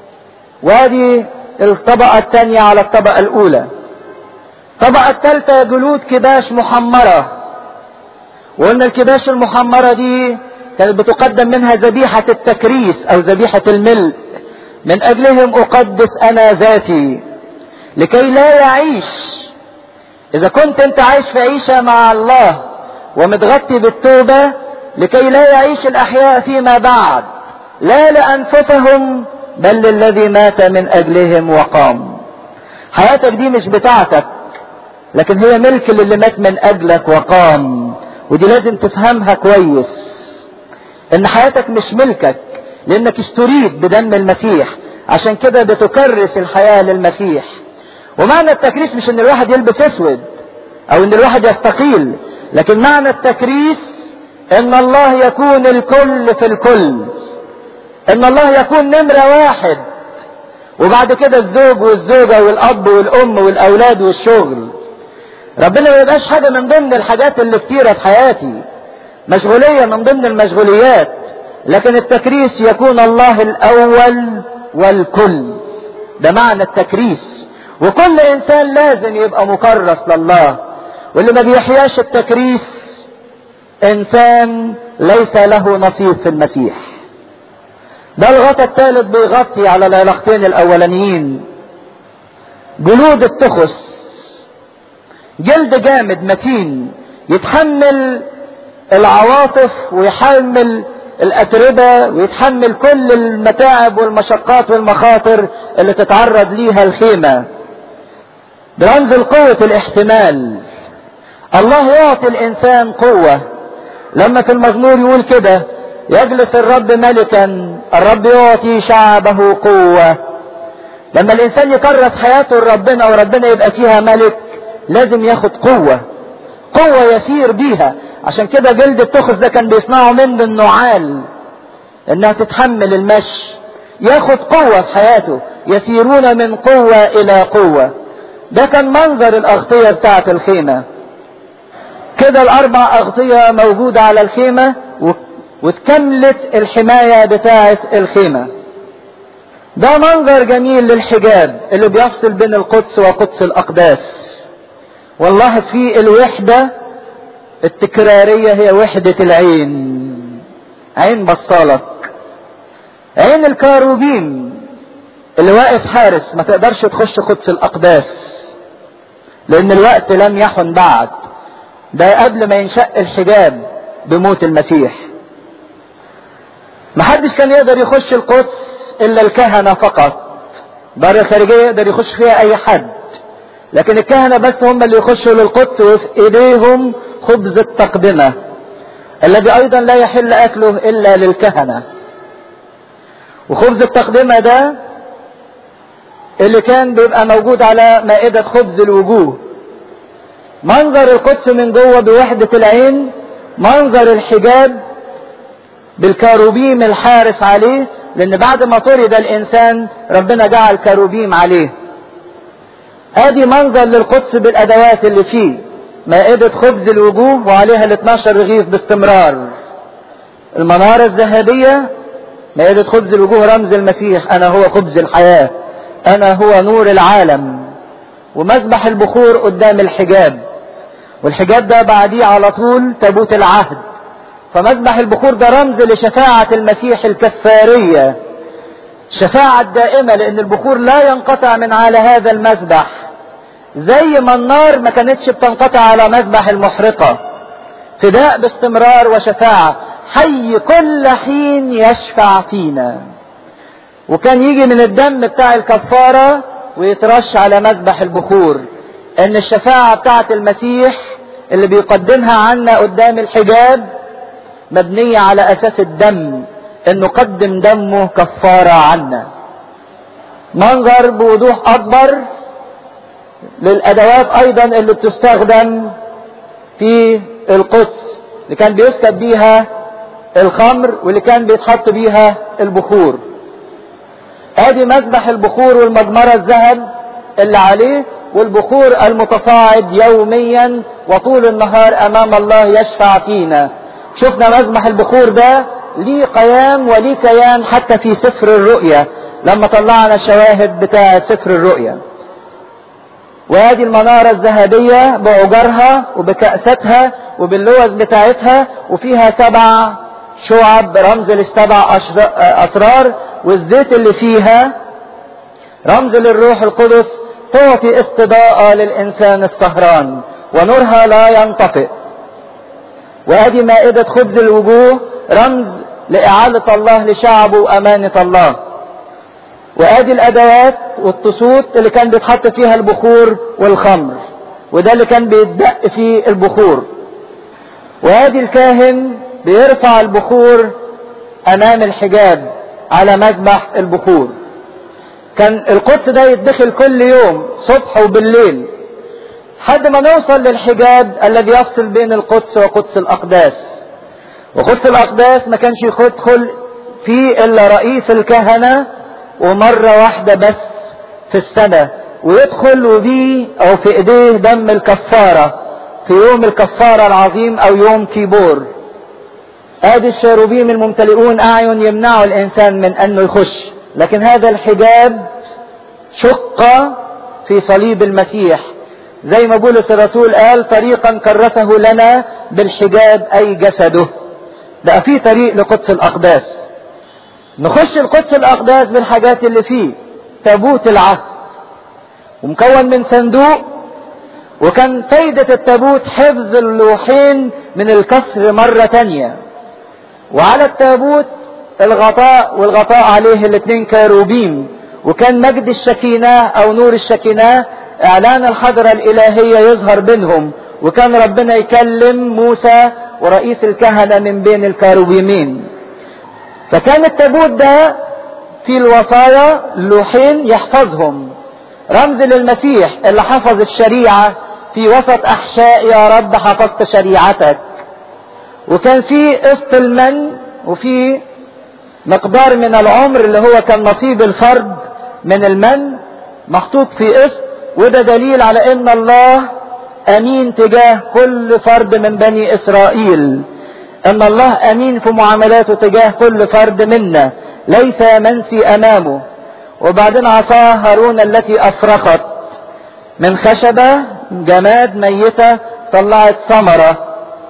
وادي الطبقة الثانية على الطبقة الأولى الطبقة الثالثة جلود كباش محمرة وقلنا الكباش المحمرة دي كانت بتقدم منها ذبيحة التكريس أو ذبيحة الملء من أجلهم أقدس أنا ذاتي لكي لا يعيش إذا كنت أنت عايش في عيشة مع الله ومتغطي بالتوبة لكي لا يعيش الأحياء فيما بعد لا لأنفسهم بل للذي مات من أجلهم وقام حياتك دي مش بتاعتك لكن هي ملك للي مات من أجلك وقام ودي لازم تفهمها كويس إن حياتك مش ملكك لأنك اشتريت بدم المسيح عشان كده بتكرس الحياة للمسيح ومعنى التكريس مش ان الواحد يلبس اسود او ان الواحد يستقيل لكن معنى التكريس ان الله يكون الكل في الكل ان الله يكون نمرة واحد وبعد كده الزوج والزوجة والاب والام والاولاد والشغل ربنا ما يبقاش حاجة من ضمن الحاجات اللي كتيرة في حياتي مشغولية من ضمن المشغوليات لكن التكريس يكون الله الاول والكل ده معنى التكريس وكل انسان لازم يبقى مكرس لله واللي ما بيحياش التكريس انسان ليس له نصيب في المسيح ده الغطاء الثالث بيغطي على العلاقتين الاولانيين جلود التخس جلد جامد متين يتحمل العواطف ويحمل الأتربة ويتحمل كل المتاعب والمشقات والمخاطر اللي تتعرض ليها الخيمة برمز قوة الاحتمال الله يعطي الإنسان قوة لما في المزمور يقول كده يجلس الرب ملكا الرب يعطي شعبه قوة لما الإنسان يكرس حياته لربنا وربنا يبقى فيها ملك لازم ياخد قوة قوة يسير بيها عشان كده جلد التخس ده كان بيصنعوا منه النعال انها تتحمل المشي ياخد قوة في حياته يسيرون من قوة الى قوة ده كان منظر الاغطية بتاعة الخيمة كده الاربع اغطية موجودة على الخيمة واتكملت الحماية بتاعة الخيمة ده منظر جميل للحجاب اللي بيفصل بين القدس وقدس الاقداس والله في الوحدة التكرارية هي وحدة العين عين بصالك عين الكاروبيم اللي واقف حارس ما تقدرش تخش قدس الأقداس لأن الوقت لم يحن بعد ده قبل ما ينشق الحجاب بموت المسيح محدش كان يقدر يخش القدس إلا الكهنة فقط دار الخارجية يقدر يخش فيها أي حد لكن الكهنة بس هم اللي يخشوا للقدس وفي ايديهم خبز التقدمة الذي ايضا لا يحل اكله الا للكهنة وخبز التقدمة ده اللي كان بيبقى موجود على مائدة خبز الوجوه منظر القدس من جوه بوحدة العين منظر الحجاب بالكاروبيم الحارس عليه لان بعد ما طرد الانسان ربنا جعل كروبيم عليه ادي منظر للقدس بالادوات اللي فيه مائدة خبز الوجوه وعليها ال 12 رغيف باستمرار المنارة الذهبية مائدة خبز الوجوه رمز المسيح انا هو خبز الحياة انا هو نور العالم ومذبح البخور قدام الحجاب والحجاب ده بعديه على طول تابوت العهد فمذبح البخور ده رمز لشفاعة المسيح الكفارية الشفاعة الدائمة لأن البخور لا ينقطع من على هذا المذبح زي ما النار ما كانتش بتنقطع على مذبح المحرقة فداء باستمرار وشفاعة حي كل حين يشفع فينا وكان يجي من الدم بتاع الكفارة ويترش على مذبح البخور ان الشفاعة بتاعت المسيح اللي بيقدمها عنا قدام الحجاب مبنية على اساس الدم انه قدم دمه كفارة عنا منظر بوضوح اكبر للادوات ايضا اللي بتستخدم في القدس اللي كان بيسكب بيها الخمر واللي كان بيتحط بيها البخور ادي مذبح البخور والمجمرة الذهب اللي عليه والبخور المتصاعد يوميا وطول النهار امام الله يشفع فينا شفنا مذبح البخور ده ليه قيام وليه كيان حتى في سفر الرؤيا لما طلعنا الشواهد بتاعة سفر الرؤيا وادي المنارة الذهبية بأجرها وبكأستها وباللوز بتاعتها وفيها سبع شعب رمز للسبع أسرار والزيت اللي فيها رمز للروح القدس تعطي استضاءة للإنسان السهران ونورها لا ينطفئ وادي مائدة خبز الوجوه رمز لإعادة الله لشعبه وأمانة الله وادي الأدوات والتصوت اللي كان بيتحط فيها البخور والخمر وده اللي كان بيتدق فيه البخور وادي الكاهن بيرفع البخور أمام الحجاب على مذبح البخور كان القدس ده يتدخل كل يوم صبح وبالليل حد ما نوصل للحجاب الذي يفصل بين القدس وقدس الأقداس وقدس الأقداس ما كانش يدخل فيه إلا رئيس الكهنة ومرة واحدة بس في السنة ويدخل وبيه أو في إيديه دم الكفارة في يوم الكفارة العظيم أو يوم كيبور ادي الشاروبيم الممتلئون اعين يمنعوا الانسان من انه يخش لكن هذا الحجاب شق في صليب المسيح زي ما بولس الرسول قال طريقا كرسه لنا بالحجاب اي جسده بقى في طريق لقدس الاقداس نخش القدس الاقداس بالحاجات اللي فيه تابوت العهد ومكون من صندوق وكان فايدة التابوت حفظ اللوحين من الكسر مرة تانية وعلى التابوت الغطاء والغطاء عليه الاثنين كاروبيم وكان مجد الشكينة او نور الشكينة اعلان الحضرة الالهية يظهر بينهم وكان ربنا يكلم موسى ورئيس الكهنة من بين الكاروبيمين فكان التابوت ده في الوصايا لوحين يحفظهم رمز للمسيح اللي حفظ الشريعة في وسط احشاء يا رب حفظت شريعتك وكان في قسط المن وفي مقدار من العمر اللي هو كان نصيب الفرد من المن محطوط في قسط وده دليل على ان الله امين تجاه كل فرد من بني اسرائيل ان الله امين في معاملاته تجاه كل فرد منا ليس منسي امامه وبعدين عصاه هارون التي افرخت من خشبة جماد ميتة طلعت ثمرة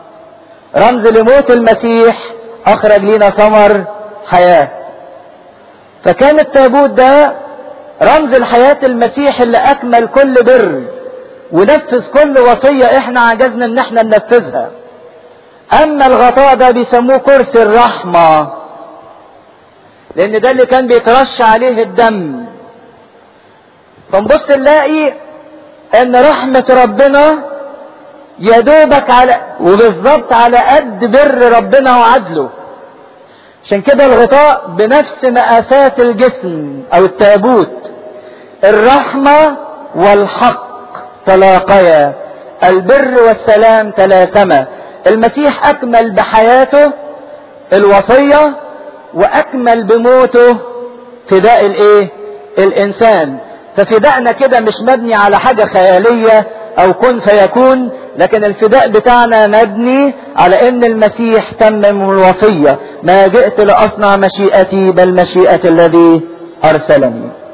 رمز لموت المسيح اخرج لنا ثمر حياة فكان التابوت ده رمز الحياة المسيح اللي اكمل كل بر ونفذ كل وصية احنا عجزنا ان احنا ننفذها اما الغطاء ده بيسموه كرسي الرحمة لان ده اللي كان بيترش عليه الدم فنبص نلاقي ان رحمة ربنا يدوبك على وبالظبط على قد بر ربنا وعدله عشان كده الغطاء بنفس مقاسات الجسم او التابوت الرحمة والحق تلاقيا البر والسلام تلاسما المسيح اكمل بحياته الوصية واكمل بموته فداء الايه الانسان ففدائنا كده مش مبني على حاجة خيالية او كن فيكون لكن الفداء بتاعنا مبني على ان المسيح تمم الوصية ما جئت لاصنع مشيئتي بل مشيئة الذي ارسلني